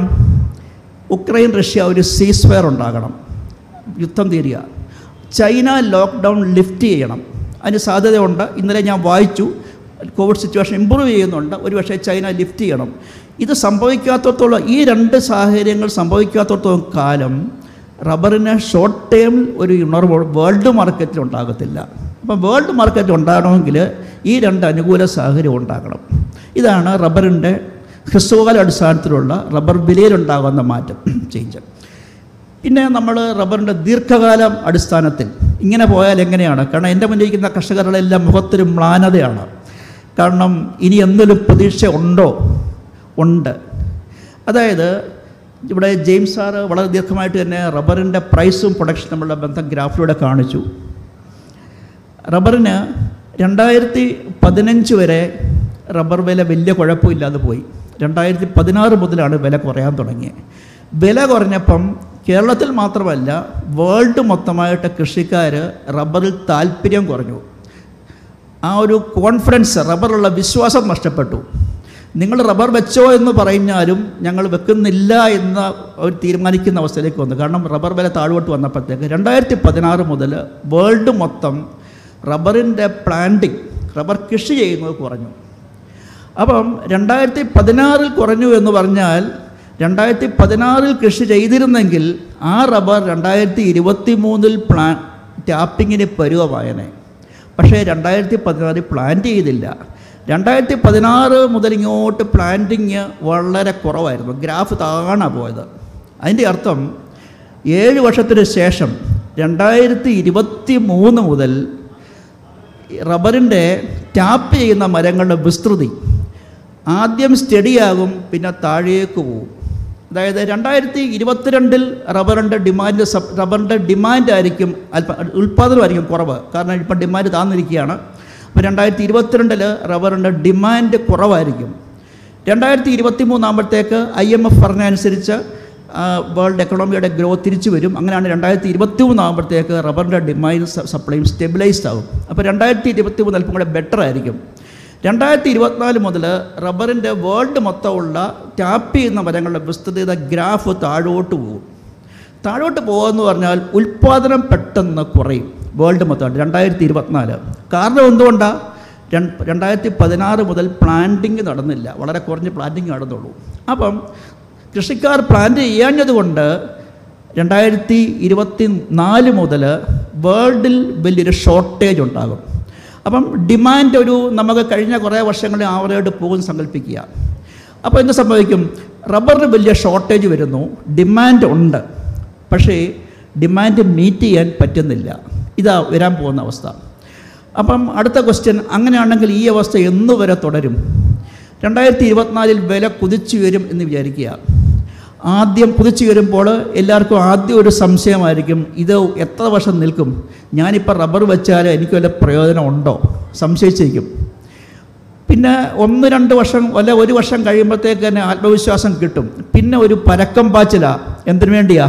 Speaker 1: ഉക്രൈൻ റഷ്യ ഒരു സീസ് ഫയർ ഉണ്ടാകണം യുദ്ധം തീരുക ചൈന ലോക്ക്ഡൗൺ ലിഫ്റ്റ് ചെയ്യണം അതിന് സാധ്യതയുണ്ട് ഇന്നലെ ഞാൻ വായിച്ചു കോവിഡ് സിറ്റുവേഷൻ ഇമ്പ്രൂവ് ചെയ്യുന്നുണ്ട് ഒരുപക്ഷെ ചൈന ലിഫ്റ്റ് ചെയ്യണം ഇത് സംഭവിക്കാത്തടത്തോളം ഈ രണ്ട് സാഹചര്യങ്ങൾ സംഭവിക്കാത്തടത്തോളം കാലം റബ്ബറിന് ഷോർട്ട് ടേമിൽ ഒരു ഉണർവ് വേൾഡ് മാർക്കറ്റിൽ ഉണ്ടാകത്തില്ല അപ്പം വേൾഡ് മാർക്കറ്റ് ഉണ്ടാകണമെങ്കിൽ ഈ രണ്ട് അനുകൂല സാഹചര്യം ഉണ്ടാകണം ഇതാണ് റബ്ബറിൻ്റെ ഹ്രസ്വകാല അടിസ്ഥാനത്തിലുള്ള റബ്ബർ വിലയിലുണ്ടാകുന്ന മാറ്റം ചേഞ്ച് പിന്നെ നമ്മൾ റബ്ബറിൻ്റെ ദീർഘകാലം അടിസ്ഥാനത്തിൽ ഇങ്ങനെ പോയാൽ എങ്ങനെയാണ് കാരണം എൻ്റെ മുന്നിൽ ഇരിക്കുന്ന കർഷകരുടെല്ലാം മുഖത്തൊരു മ്ലാനതയാണ് കാരണം ഇനി എന്തെങ്കിലും പ്രതീക്ഷ ഉണ്ടോ ഉണ്ട് അതായത് ഇവിടെ ജെയിംസ് സാറ് വളരെ ദീർഘമായിട്ട് തന്നെ റബ്ബറിൻ്റെ പ്രൈസും പ്രൊഡക്ഷനും തമ്മിലുള്ള ബന്ധം ഗ്രാഫിലൂടെ കാണിച്ചു റബ്ബറിന് രണ്ടായിരത്തി പതിനഞ്ച് വരെ റബ്ബർ വില വലിയ കുഴപ്പമില്ലാതെ പോയി രണ്ടായിരത്തി പതിനാറ് മുതലാണ് വില കുറയാൻ തുടങ്ങിയത് വില കുറഞ്ഞപ്പം കേരളത്തിൽ മാത്രമല്ല വേൾഡ് മൊത്തമായിട്ട് കൃഷിക്കാർ റബ്ബറിൽ താല്പര്യം കുറഞ്ഞു ആ ഒരു കോൺഫിഡൻസ് റബ്ബറുള്ള വിശ്വാസം നഷ്ടപ്പെട്ടു നിങ്ങൾ റബ്ബർ വെച്ചോ എന്ന് പറഞ്ഞാലും ഞങ്ങൾ വെക്കുന്നില്ല എന്ന ഒരു തീരുമാനിക്കുന്ന അവസ്ഥയിലേക്ക് വന്നു കാരണം റബ്ബർ വില താഴോട്ട് വന്നപ്പോഴത്തേക്ക് രണ്ടായിരത്തി പതിനാറ് മുതൽ വേൾഡ് മൊത്തം റബ്ബറിൻ്റെ പ്ലാന്റിങ് റബ്ബർ കൃഷി ചെയ്യുന്നത് കുറഞ്ഞു അപ്പം രണ്ടായിരത്തി പതിനാറിൽ കുറഞ്ഞു എന്ന് പറഞ്ഞാൽ രണ്ടായിരത്തി പതിനാറിൽ കൃഷി ചെയ്തിരുന്നെങ്കിൽ ആ റബ്ബർ രണ്ടായിരത്തി ഇരുപത്തി മൂന്നിൽ പ്ലാ ടാപ്പിങ്ങിന് പരുവമായനെ പക്ഷേ രണ്ടായിരത്തി പതിനാറിൽ പ്ലാന്റ് ചെയ്തില്ല രണ്ടായിരത്തി പതിനാറ് മുതൽ ഇങ്ങോട്ട് പ്ലാന്റിങ് വളരെ കുറവായിരുന്നു ഗ്രാഫ് താണ പോയത് അതിൻ്റെ അർത്ഥം ഏഴ് വർഷത്തിന് ശേഷം രണ്ടായിരത്തി ഇരുപത്തി മൂന്ന് മുതൽ റബ്ബറിൻ്റെ ടാപ്പ് ചെയ്യുന്ന മരങ്ങളുടെ വിസ്തൃതി ആദ്യം സ്റ്റഡിയാകും പിന്നെ താഴേക്ക് പോകും അതായത് രണ്ടായിരത്തി ഇരുപത്തിരണ്ടിൽ റബ്ബറിൻ്റെ ഡിമാൻഡ് സബ് റബ്ബറിൻ്റെ ഡിമാൻഡ് ആയിരിക്കും അല്പം ഉൽപ്പാദനമായിരിക്കും കുറവ് കാരണം ഇപ്പം ഡിമാൻഡ് താന്നിരിക്കുകയാണ് അപ്പോൾ രണ്ടായിരത്തി ഇരുപത്തിരണ്ടിൽ റബ്ബറിൻ്റെ ഡിമാൻഡ് കുറവായിരിക്കും രണ്ടായിരത്തി ഇരുപത്തി മൂന്നാകുമ്പോഴത്തേക്ക് ഐ എം എഫ് പറഞ്ഞനുസരിച്ച് വേൾഡ് എക്കണോമിയുടെ ഗ്രോത്ത് തിരിച്ചു വരും അങ്ങനെയാണ് രണ്ടായിരത്തി ഇരുപത്തി മൂന്നാകുമ്പോഴത്തേക്ക് റബ്ബറിൻ്റെ ഡിമാൻഡ് സപ്ലൈയും സ്റ്റെബിലൈസ്ഡ് ആകും അപ്പോൾ രണ്ടായിരത്തി ഇരുപത്തി മൂന്ന് അല്പം കൂടെ ബെറ്റർ ആയിരിക്കും രണ്ടായിരത്തി ഇരുപത്തിനാല് മുതൽ റബ്ബറിൻ്റെ വേൾഡ് മൊത്തമുള്ള ടാപ്പ് ചെയ്യുന്ന മരങ്ങളുടെ വിസ്തൃത ഗ്രാഫ് താഴോട്ട് പോകും താഴോട്ട് പോകുമെന്ന് പറഞ്ഞാൽ ഉൽപ്പാദനം പെട്ടെന്ന് കുറയും വേൾഡ് മൊത്തം രണ്ടായിരത്തി ഇരുപത്തിനാല് കാരണം എന്തുകൊണ്ടാണ് രണ്ടായിരത്തി പതിനാറ് മുതൽ പ്ലാന്റിങ് നടന്നില്ല വളരെ കുറഞ്ഞ് പ്ലാന്റിങ് നടന്നുള്ളൂ അപ്പം കൃഷിക്കാർ പ്ലാന്റ് ചെയ്യാഞ്ഞത് കൊണ്ട് രണ്ടായിരത്തി ഇരുപത്തി നാല് മുതൽ വേൾഡിൽ വലിയൊരു ഷോർട്ടേജ് ഉണ്ടാകും അപ്പം ഡിമാൻഡ് ഒരു നമുക്ക് കഴിഞ്ഞ കുറേ വർഷങ്ങളിൽ ആവറേഡ് പോകുമെന്ന് സങ്കല്പിക്കുക അപ്പോൾ എന്ത് സംഭവിക്കും റബ്ബറിന് വലിയ ഷോർട്ടേജ് വരുന്നു ഡിമാൻഡ് ഉണ്ട് പക്ഷേ ഡിമാൻഡ് മീറ്റ് ചെയ്യാൻ പറ്റുന്നില്ല ഇതാ വരാൻ പോകുന്ന അവസ്ഥ അപ്പം അടുത്ത ക്വസ്റ്റ്യൻ അങ്ങനെയാണെങ്കിൽ ഈ അവസ്ഥ എന്നു വരെ തുടരും രണ്ടായിരത്തി ഇരുപത്തിനാലിൽ വില കുതിച്ചു വരും എന്ന് വിചാരിക്കുക ആദ്യം കുതിച്ചു വരുമ്പോൾ എല്ലാവർക്കും ആദ്യം ഒരു സംശയമായിരിക്കും ഇത് എത്ര വർഷം നിൽക്കും ഞാനിപ്പോൾ റബ്ബർ വെച്ചാൽ എനിക്ക് വല്ല പ്രയോജനം ഉണ്ടോ സംശയിച്ചിരിക്കും പിന്നെ ഒന്ന് രണ്ട് വർഷം അല്ല ഒരു വർഷം കഴിയുമ്പോഴത്തേക്ക് തന്നെ ആത്മവിശ്വാസം കിട്ടും പിന്നെ ഒരു പരക്കം പാച്ചില എന്തിനു വേണ്ടിയാ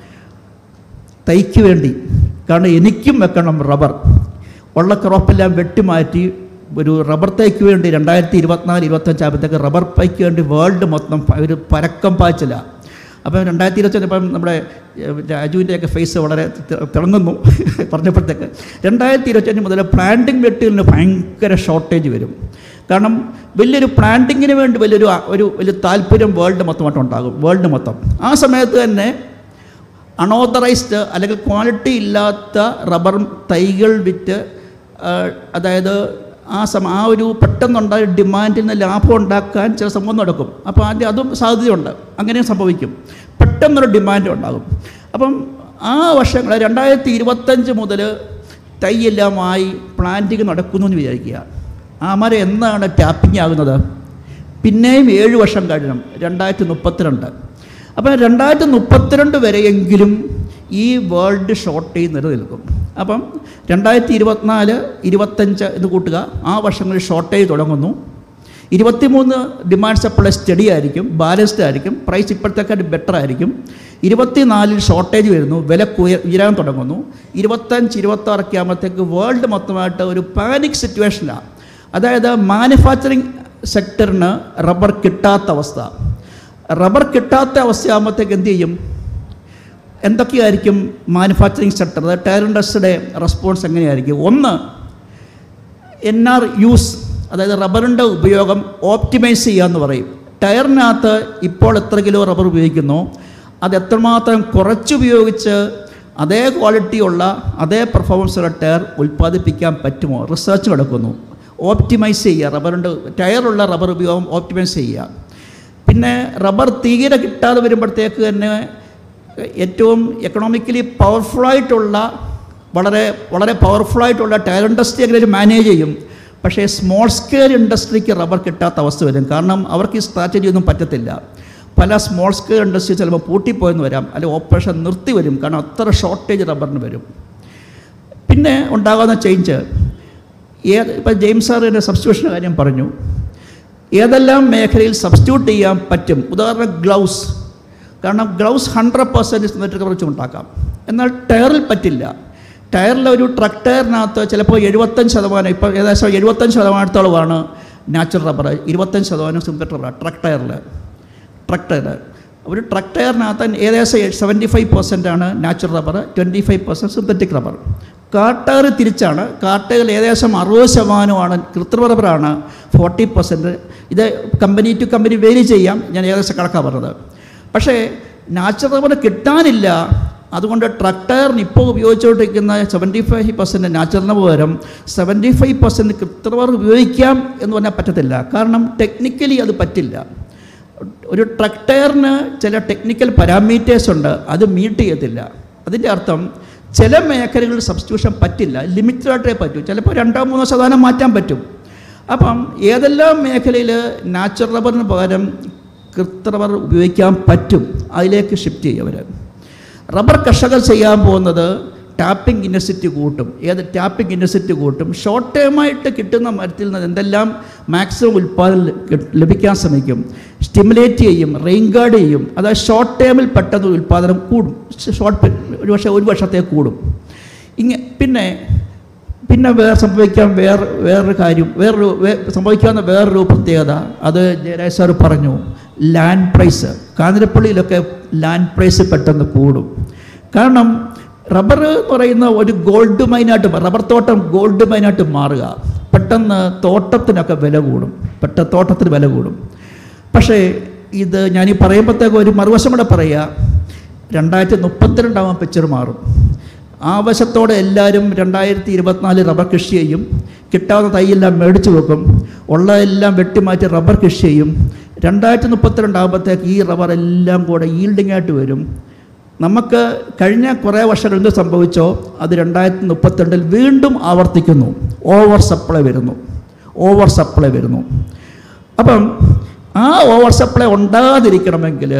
Speaker 1: തൈക്ക് വേണ്ടി കാരണം എനിക്കും വെക്കണം റബ്ബർ ഉള്ള ക്രോപ്പെല്ലാം വെട്ടിമാറ്റി ഒരു റബ്ബർ തൈക്ക് വേണ്ടി രണ്ടായിരത്തി ഇരുപത്തിനാല് ഇരുപത്തഞ്ചാകുമ്പോഴത്തേക്ക് റബ്ബർ പൈക്ക് വേണ്ടി വേൾഡ് മൊത്തം ഒരു പരക്കം പാച്ചില അപ്പം രണ്ടായിരത്തി ഇരുപത്തഞ്ച് ഇപ്പം നമ്മുടെ രാജുവിൻ്റെയൊക്കെ ഫേസ് വളരെ തി- തിളങ്ങുന്നു പറഞ്ഞപ്പോഴത്തേക്ക് രണ്ടായിരത്തി ഇരുപത്തഞ്ച് മുതൽ പ്ലാന്റിംഗ് മെറ്റീരിയലിന് ഭയങ്കര ഷോർട്ടേജ് വരും കാരണം വലിയൊരു പ്ലാന്റിങ്ങിന് വേണ്ടി വലിയൊരു ആ- ഒരു വലിയ താല്പര്യം വേൾഡ് മൊത്തമായിട്ട് ഉണ്ടാകും വേൾഡ് മൊത്തം ആ സമയത്ത് തന്നെ അണോതറൈസ്ഡ് അല്ലെങ്കിൽ ക്വാളിറ്റി ഇല്ലാത്ത റബ്ബർ തൈകൾ വിറ്റ് ആ, അതായത് ആ സമ ആ ഒരു പെട്ടെന്നുണ്ടായ ഡിമാൻഡിൽ നിന്ന് ലാഭം ഉണ്ടാക്കാൻ ചില സംഭവം നടക്കും അപ്പോൾ ആദ്യം അതും സാധ്യതയുണ്ട് അങ്ങനെയും സംഭവിക്കും പെട്ടെന്നൊരു ഡിമാൻഡ് ഉണ്ടാകും അപ്പം ആ വർഷങ്ങൾ രണ്ടായിരത്തി ഇരുപത്തഞ്ച് മുതൽ തൈയെല്ലാമായി പ്ലാന്റിങ് നടക്കുന്നു എന്ന് വിചാരിക്കുക ആ മരം എന്നാണ് ടാപ്പിംഗ് ആകുന്നത് പിന്നെയും ഏഴ് വർഷം കഴിയണം രണ്ടായിരത്തി മുപ്പത്തിരണ്ട് അപ്പോൾ രണ്ടായിരത്തി മുപ്പത്തിരണ്ട് വരെയെങ്കിലും ഈ വേൾഡ് ഷോർട്ടേജ് നിലനിൽക്കും അപ്പം രണ്ടായിരത്തി ഇരുപത്തിനാല് ഇരുപത്തഞ്ച് എന്ന് കൂട്ടുക ആ വർഷങ്ങളിൽ ഷോർട്ടേജ് തുടങ്ങുന്നു ഇരുപത്തിമൂന്ന് ഡിമാൻഡ് സപ്ലൈ സ്റ്റഡി ആയിരിക്കും ബാലൻസ്ഡ് ആയിരിക്കും പ്രൈസ് ഇപ്പോഴത്തേക്കാട്ട് ബെറ്റർ ആയിരിക്കും ഇരുപത്തിനാലിൽ ഷോർട്ടേജ് വരുന്നു വില കുയ ഉയരാൻ തുടങ്ങുന്നു ഇരുപത്തഞ്ച് ഇരുപത്താറൊക്കെ ആകുമ്പോഴത്തേക്ക് വേൾഡ് മൊത്തമായിട്ട് ഒരു പാനിക് സിറ്റുവേഷനാണ് അതായത് മാനുഫാക്ചറിങ് സെക്ടറിന് റബ്ബർ കിട്ടാത്ത അവസ്ഥ റബ്ബർ കിട്ടാത്ത അവസ്ഥയാകുമ്പോഴത്തേക്ക് എന്ത് ചെയ്യും എന്തൊക്കെയായിരിക്കും മാനുഫാക്ചറിങ് സെക്ടർ അതായത് ടയർ ഇൻഡസ്ട്രിയുടെ റെസ്പോൺസ് എങ്ങനെയായിരിക്കും ഒന്ന് എൻ ആർ യൂസ് അതായത് റബ്ബറിൻ്റെ ഉപയോഗം ഓപ്റ്റിമൈസ് ചെയ്യുക എന്ന് പറയും ടയറിനകത്ത് ഇപ്പോൾ എത്ര കിലോ റബ്ബർ ഉപയോഗിക്കുന്നു അത് എത്രമാത്രം കുറച്ചുപയോഗിച്ച് അതേ ക്വാളിറ്റിയുള്ള അതേ പെർഫോമൻസ് ഉള്ള ടയർ ഉൽപ്പാദിപ്പിക്കാൻ പറ്റുമോ റിസർച്ച് നടക്കുന്നു ഓപ്റ്റിമൈസ് ചെയ്യുക റബ്ബറിൻ്റെ ടയറുള്ള റബ്ബർ ഉപയോഗം ഓപ്റ്റിമൈസ് ചെയ്യുക പിന്നെ റബ്ബർ തീരെ കിട്ടാതെ വരുമ്പോഴത്തേക്ക് തന്നെ ഏറ്റവും എക്കണോമിക്കലി പവർഫുള്ളായിട്ടുള്ള വളരെ വളരെ പവർഫുള്ളായിട്ടുള്ള ടയർ ഇൻഡസ്ട്രി എങ്ങനെ മാനേജ് ചെയ്യും പക്ഷേ സ്മോൾ സ്കെയിൽ ഇൻഡസ്ട്രിക്ക് റബ്ബർ കിട്ടാത്ത അവസ്ഥ വരും കാരണം അവർക്ക് ഈ സ്ട്രാറ്റജി ഒന്നും പറ്റത്തില്ല പല സ്മോൾ സ്കെയിൽ ഇൻഡസ്ട്രി ചിലപ്പോൾ പൂട്ടിപ്പോയെന്ന് വരാം അല്ലെങ്കിൽ ഓപ്പറേഷൻ നിർത്തി വരും കാരണം അത്ര ഷോർട്ടേജ് റബ്ബറിന് വരും പിന്നെ ഉണ്ടാകുന്ന ചേഞ്ച് ഏത് ഇപ്പം ജെയിംസ് സാർ എൻ്റെ സബ്സ്റ്റിറ്റ്യൂഷൻ്റെ കാര്യം പറഞ്ഞു ഏതെല്ലാം മേഖലയിൽ സബ്സ്റ്റിറ്റ്യൂട്ട് ചെയ്യാൻ പറ്റും ഉദാഹരണം ഗ്ലൗസ് കാരണം ഗ്ലൗസ് ഹൺഡ്രഡ് പെർസെൻറ്റ് സിമെട്രിക് വെച്ച് ഉണ്ടാക്കാം എന്നാൽ ടയറിൽ പറ്റില്ല ടയറിലെ ഒരു ട്രക്ക് ടയറിനകത്ത് ചിലപ്പോൾ എഴുപത്തഞ്ച് ശതമാനം ഇപ്പോൾ ഏകദേശം എഴുപത്തഞ്ച് ശതമാനത്തോളമാണ് നാച്ചുറൽ റബ്ബർ ഇരുപത്തഞ്ച് ശതമാനം സിന്തറ്റിക് റബ്ബർ ട്രക്ക് ടയറിൽ ട്രക്ക് ടയർ ഒരു ട്രക്ക് ടയറിനകത്ത് ഏകദേശം സെവൻറ്റി ഫൈവ് പെർസെൻ്റ് ആണ് natural rubber twenty five percent synthetic rubber car tyre തിരിച്ചാണ് കാർ ടയറിൽ ഏകദേശം അറുപത് ശതമാനമാണ് കൃത്രിമ റബ്ബറാണ് ഫോർട്ടി പെർസെൻറ്റ് ഇത് കമ്പനി ടു കമ്പനി വേരി ചെയ്യാം ഞാൻ ഏകദേശം കണക്കാണ് പറഞ്ഞത് പക്ഷേ നാച്ചുറൽ റബ്ബർ കിട്ടാനില്ല അതുകൊണ്ട് ട്രക്ക് ടയറിന് ഇപ്പോൾ ഉപയോഗിച്ചുകൊണ്ടിരിക്കുന്ന സെവൻറ്റി ഫൈവ് പെർസെൻറ്റ് നാച്ചുറലിന് പകരം സെവൻറ്റി ഫൈവ് പെർസെൻറ്റ് കൃത്രിമർ ഉപയോഗിക്കാം എന്ന് പറഞ്ഞാൽ പറ്റത്തില്ല കാരണം ടെക്നിക്കലി അത് പറ്റില്ല ഒരു ട്രക്ക് ടയറിന് ചില ടെക്നിക്കൽ പാരാമീറ്റേഴ്സ് ഉണ്ട് അത് മീറ്റ് ചെയ്യത്തില്ല അതിൻ്റെ അർത്ഥം ചില മേഖലകളിൽ സബ്സ്റ്റിറ്റ്യൂഷൻ പറ്റില്ല ലിമിറ്റഡായിട്ടേ പറ്റൂ ചിലപ്പോൾ രണ്ടോ മൂന്നോ ശതമാനം മാറ്റാൻ പറ്റും അപ്പം ഏതെല്ലാം മേഖലയിൽ നാച്ചുറൽ റബ്ബറിന് പകരം കൃത്രിമർ ഉപയോഗിക്കാൻ പറ്റും അതിലേക്ക് ഷിഫ്റ്റ് ചെയ്യും അവർ റബ്ബർ കർഷകർ ചെയ്യാൻ പോകുന്നത് ടാപ്പിംഗ് ഇൻഡസ്ട്രി കൂട്ടും ഏത് ടാപ്പിംഗ് ഇൻഡസ്ട്രി കൂട്ടും ഷോർട്ട് ടേമായിട്ട് കിട്ടുന്ന മരത്തിൽ നിന്ന് എന്തെല്ലാം മാക്സിമം ഉൽപ്പാദനം ലഭി- ലഭിക്കാൻ ശ്രമിക്കും സ്റ്റിമുലേറ്റ് ചെയ്യും റെയിൻ ഗാർഡ് ചെയ്യും അതായത് ഷോർട്ട് ടേമിൽ പെട്ടെന്ന് ഉൽപ്പാദനം കൂടും ഷോർട്ട് ഒരു വർഷം ഒരു വർഷത്തേക്ക് കൂടും ഇങ്ങനെ പിന്നെ പിന്നെ വേറെ സംഭവിക്കാൻ വേറെ വേറൊരു കാര്യം വേറൊരു വേ- സംഭവിക്കാവുന്ന വേറൊരു പ്രത്യേകത അത് ജയരാജ് സാർ പറഞ്ഞു ലാൻഡ് പ്രൈസ് കാഞ്ഞിരപ്പള്ളിയിലൊക്കെ ലാൻഡ് പ്രൈസ് പെട്ടെന്ന് കൂടും കാരണം റബ്ബർ എന്ന് പറയുന്ന ഒരു ഗോൾഡ് മൈനായിട്ട് മാ- റബ്ബർ തോട്ടം ഗോൾഡ് മൈനായിട്ട് മാറുക പെട്ടെന്ന് തോട്ടത്തിനൊക്കെ വില കൂടും പെട്ടെന്ന് തോട്ടത്തിന് വില കൂടും പക്ഷേ ഇത് ഞാൻ ഈ പറയുമ്പോഴത്തേക്ക് ഒരു മറുവശം കൂടെ പറയുക രണ്ടായിരത്തി മുപ്പത്തിരണ്ടാവാൻ പിക്ചർ മാറും ആവശ്യത്തോടെ എല്ലാവരും രണ്ടായിരത്തി ഇരുപത്തിനാല് റബ്ബർ കൃഷി ചെയ്യും കിട്ടാവുന്ന തൈയെല്ലാം മേടിച്ചു വെക്കും ഉള്ളതെല്ലാം വെട്ടിമാറ്റി റബ്ബർ കൃഷി ചെയ്യും രണ്ടായിരത്തി മുപ്പത്തിരണ്ടാകുമ്പോഴത്തേക്ക് ഈ റബ്ബർ എല്ലാം കൂടെ ഈൽഡിംഗ് ആയിട്ട് വരും നമുക്ക് കഴിഞ്ഞ കുറേ വർഷങ്ങൾ എന്ത് സംഭവിച്ചോ അത് രണ്ടായിരത്തി മുപ്പത്തിരണ്ടിൽ വീണ്ടും ആവർത്തിക്കുന്നു ഓവർ സപ്ലൈ വരുന്നു ഓവർ സപ്ലൈ വരുന്നു അപ്പം ആ ഓവർ സപ്ലൈ ഉണ്ടാകാതിരിക്കണമെങ്കിൽ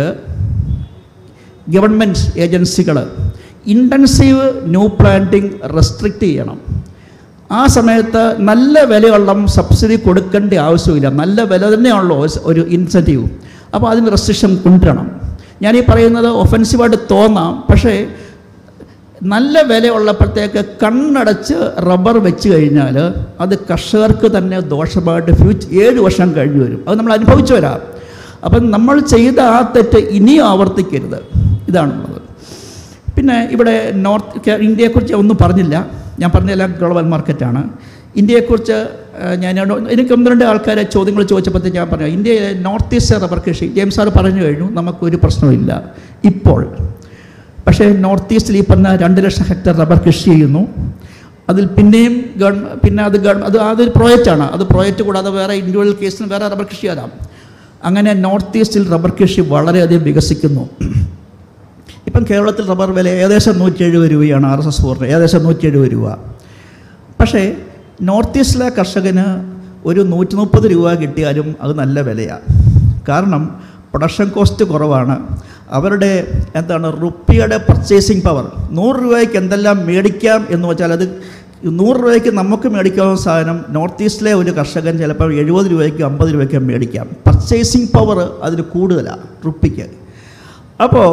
Speaker 1: ഗവൺമെൻറ് ഏജൻസികൾ ഇൻറ്റൻസീവ് ന്യൂ പ്ലാന്റിംഗ് റെസ്ട്രിക്റ്റ് ചെയ്യണം ആ സമയത്ത് നല്ല വിലയുള്ള സബ്സിഡി കൊടുക്കേണ്ട ആവശ്യമില്ല നല്ല വില തന്നെയാണല്ലോ ഒരു ഇൻസെൻറ്റീവ് അപ്പോൾ അതിന് റെസ്ട്രിക്ഷൻ കൊണ്ടുവരണം ഞാനീ പറയുന്നത് ഒഫൻസീവായിട്ട് തോന്നാം പക്ഷേ നല്ല വിലയുള്ളപ്പോഴത്തേക്ക് കണ്ണടച്ച് റബ്ബർ വെച്ച് കഴിഞ്ഞാൽ അത് കർഷകർക്ക് തന്നെ ദോഷമായിട്ട് ഫ്യൂച്ചർ ഏഴ് വർഷം കഴിഞ്ഞു വരും അത് നമ്മൾ അനുഭവിച്ചു വരാം അപ്പം നമ്മൾ ചെയ്ത ആ തെറ്റ് ഇനിയും ആവർത്തിക്കരുത് ഇതാണുള്ളത് പിന്നെ ഇവിടെ നോർത്ത് കേ- ഇന്ത്യയെക്കുറിച്ച് ഒന്നും പറഞ്ഞില്ല ഞാൻ പറഞ്ഞെല്ലാം ഗ്ലോബൽ മാർക്കറ്റാണ് ഇന്ത്യയെക്കുറിച്ച് ആ, ഞാൻ അവിടെ- എനിക്ക് ഒന്ന് രണ്ട് ആൾക്കാരെ ചോദ്യങ്ങൾ ചോദിച്ചപ്പോഴത്തേക്ക് ഞാൻ പറഞ്ഞു ഇന്ത്യയിലെ നോർത്ത് ഈസ്റ്റ് റബ്ബർ കൃഷി ജെയിംസ് സാർ പറഞ്ഞു കഴിഞ്ഞു നമുക്കൊരു പ്രശ്നമില്ല ഇപ്പോൾ പക്ഷേ നോർത്ത് ഈസ്റ്റിൽ ഈ പറഞ്ഞ രണ്ട് ലക്ഷം ഹെക്ടർ റബ്ബർ കൃഷി ചെയ്യുന്നു അതിൽ പിന്നെയും ഗവൺ പിന്നെ അത് ഗവൺ അത് അതൊരു പ്രോജക്റ്റാണ് അത് പ്രോജക്റ്റ് കൂടാതെ വേറെ ഇൻഡിവിജ്വൽ കേസിന് വേറെ റബ്ബർ കൃഷി ചെയ്യാം അങ്ങനെ നോർത്ത് ഈസ്റ്റിൽ റബ്ബർ കൃഷി വളരെയധികം വികസിക്കുന്നു ഇപ്പം കേരളത്തിൽ റബ്ബർ വില ഏകദേശം നൂറ്റി എഴുപത് രൂപയാണ് ആർ എസ് എസ് ഫോറിന് ഏകദേശം നൂറ്റി എഴുപത് രൂപ പക്ഷേ നോർത്ത് ഈസ്റ്റിലെ കർഷകന് ഒരു നൂറ്റി മുപ്പത് രൂപ കിട്ടിയാലും അത് നല്ല വിലയാണ് കാരണം പ്രൊഡക്ഷൻ കോസ്റ്റ് കുറവാണ് അവരുടെ എന്താണ് റുപ്പിയുടെ പർച്ചേസിങ് പവർ നൂറ് രൂപയ്ക്ക് എന്തെല്ലാം മേടിക്കാം എന്ന് വെച്ചാൽ അത് നൂറ് രൂപയ്ക്ക് നമുക്ക് മേടിക്കാവുന്ന സാധനം നോർത്ത് ഈസ്റ്റിലെ ഒരു കർഷകൻ ചിലപ്പോൾ എഴുപത് രൂപയ്ക്ക് അമ്പത് രൂപയ്ക്ക് മേടിക്കാം പർച്ചേസിങ് പവർ അതിന് കൂടുതലാണ് റുപ്പിക്ക് അപ്പോൾ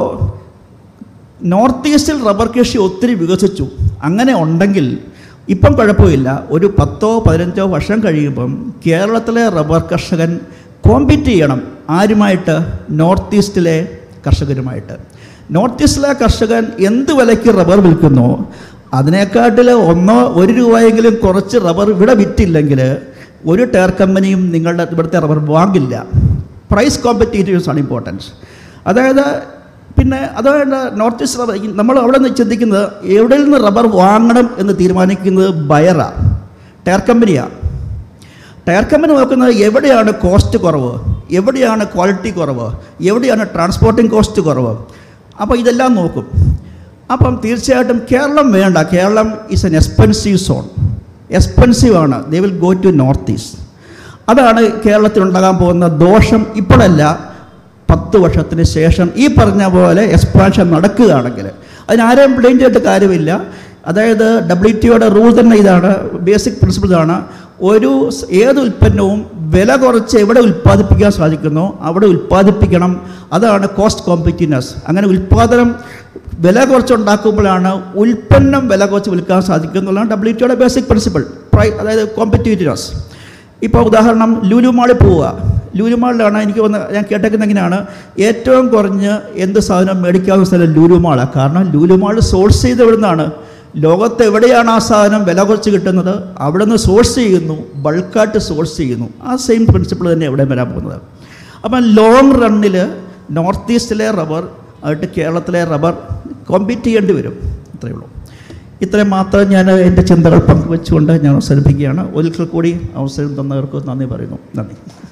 Speaker 1: നോർത്ത് ഈസ്റ്റിൽ റബ്ബർ കൃഷി ഒത്തിരി വികസിച്ചു അങ്ങനെ ഉണ്ടെങ്കിൽ ഇപ്പം കുഴപ്പമില്ല ഒരു പത്തോ പതിനഞ്ചോ വർഷം കഴിയുമ്പം കേരളത്തിലെ റബ്ബർ കർഷകൻ കോമ്പീറ്റ് ചെയ്യണം ആരുമായിട്ട് നോർത്ത് ഈസ്റ്റിലെ കർഷകരുമായിട്ട് നോർത്ത് ഈസ്റ്റിലെ കർഷകൻ എന്ത് വിലയ്ക്ക് റബ്ബർ വിൽക്കുന്നു അതിനേക്കാട്ടിൽ ഒന്നോ ഒരു രൂപയെങ്കിലും കുറച്ച് റബ്ബർ ഇവിടെ വിറ്റില്ലെങ്കിൽ ഒരു ടയർ കമ്പനിയും നിങ്ങളുടെ ഇവിടുത്തെ റബ്ബർ വാങ്ങില്ല പ്രൈസ് കോമ്പറ്റീറ്റീവ്സ് ആണ് ഇമ്പോർട്ടൻസ് അതായത് പിന്നെ അതായത് നോർത്ത് ഈസ്റ്റ് റബ്ബർ ഈ നമ്മൾ അവിടെ നിന്ന് ചിന്തിക്കുന്നത് എവിടെ നിന്ന് റബ്ബർ വാങ്ങണം എന്ന് തീരുമാനിക്കുന്നത് ബയറാണ് ടയർ കമ്പനിയാണ് ടയർ കമ്പനി നോക്കുന്നത് എവിടെയാണ് കോസ്റ്റ് കുറവ് എവിടെയാണ് ക്വാളിറ്റി കുറവ് എവിടെയാണ് ട്രാൻസ്പോർട്ടിംഗ് കോസ്റ്റ് കുറവ് അപ്പോൾ ഇതെല്ലാം നോക്കും അപ്പം തീർച്ചയായിട്ടും കേരളം വേണ്ട Keralam is an expensive zone expensive ആണ് they will go to north east അതാണ് കേരളത്തിൽ ഉണ്ടാകാൻ പോകുന്ന ദോഷം ഇപ്പോഴല്ല പത്ത് വർഷത്തിന് ശേഷം ഈ പറഞ്ഞ പോലെ എക്സ്പാൻഷൻ നടക്കുകയാണെങ്കിൽ അതിനാരെയും ബ്ലെയിം ചെയ്തിട്ട് കാര്യമില്ല അതായത് ഡബ്ല്യു ടിയുടെ റൂൾ തന്നെ ഇതാണ് ബേസിക് പ്രിൻസിപ്പിൾ ഇതാണ് ഒരു സ് ഏത് ഉൽപ്പന്നവും വില കുറച്ച് എവിടെ ഉൽപ്പാദിപ്പിക്കാൻ സാധിക്കുന്നോ അവിടെ ഉൽപ്പാദിപ്പിക്കണം അതാണ് കോസ്റ്റ് കോമ്പറ്റീവ്നെസ് അങ്ങനെ ഉൽപ്പാദനം വില കുറച്ചുണ്ടാക്കുമ്പോഴാണ് ഉൽപ്പന്നം വില കുറച്ച് വിൽക്കാൻ സാധിക്കുക എന്നുള്ളതാണ് ഡബ്ല്യു ടിയുടെ ബേസിക് പ്രിൻസിപ്പിൾ പ്രൈ അതായത് കോമ്പറ്റീവ്നെസ് ഇപ്പോൾ ഉദാഹരണം ലുലു മാളിൽ പോവുക ലുലു മാളിലാണ് എനിക്ക് വന്ന് ഞാൻ കേട്ടേക്കുന്ന എങ്ങനെയാണ് ഏറ്റവും കുറഞ്ഞ് എന്ത് സാധനം മേടിക്കാവുന്ന സ്ഥലം ലുലു മാളാണ് കാരണം ലുലു മാൾ സോഴ്സ് ചെയ്ത് എവിടുന്നാണ് ലോകത്ത് എവിടെയാണ് ആ സാധനം വില കുറച്ച് കിട്ടുന്നത് അവിടെ നിന്ന് സോഴ്സ് ചെയ്യുന്നു ബൾക്കായിട്ട് സോഴ്സ് ചെയ്യുന്നു ആ സെയിം പ്രിൻസിപ്പിൾ തന്നെ എവിടെ വരാൻ പോകുന്നത് അപ്പം ലോങ് റണ്ണിൽ നോർത്ത് ഈസ്റ്റിലെ റബ്ബർ ആയിട്ട് കേരളത്തിലെ റബ്ബർ കോമ്പീറ്റ് ചെയ്യേണ്ടി വരും അത്രയേ ഉള്ളൂ ഇത്രയും മാത്രം ഞാൻ എൻ്റെ ചിന്തകൾ പങ്കുവെച്ചുകൊണ്ട് ഞാൻ അവസരിപ്പിക്കുകയാണ് ഒരിക്കൽ കൂടി അവസരം തന്നവർക്ക് നന്ദി പറയുന്നു നന്ദി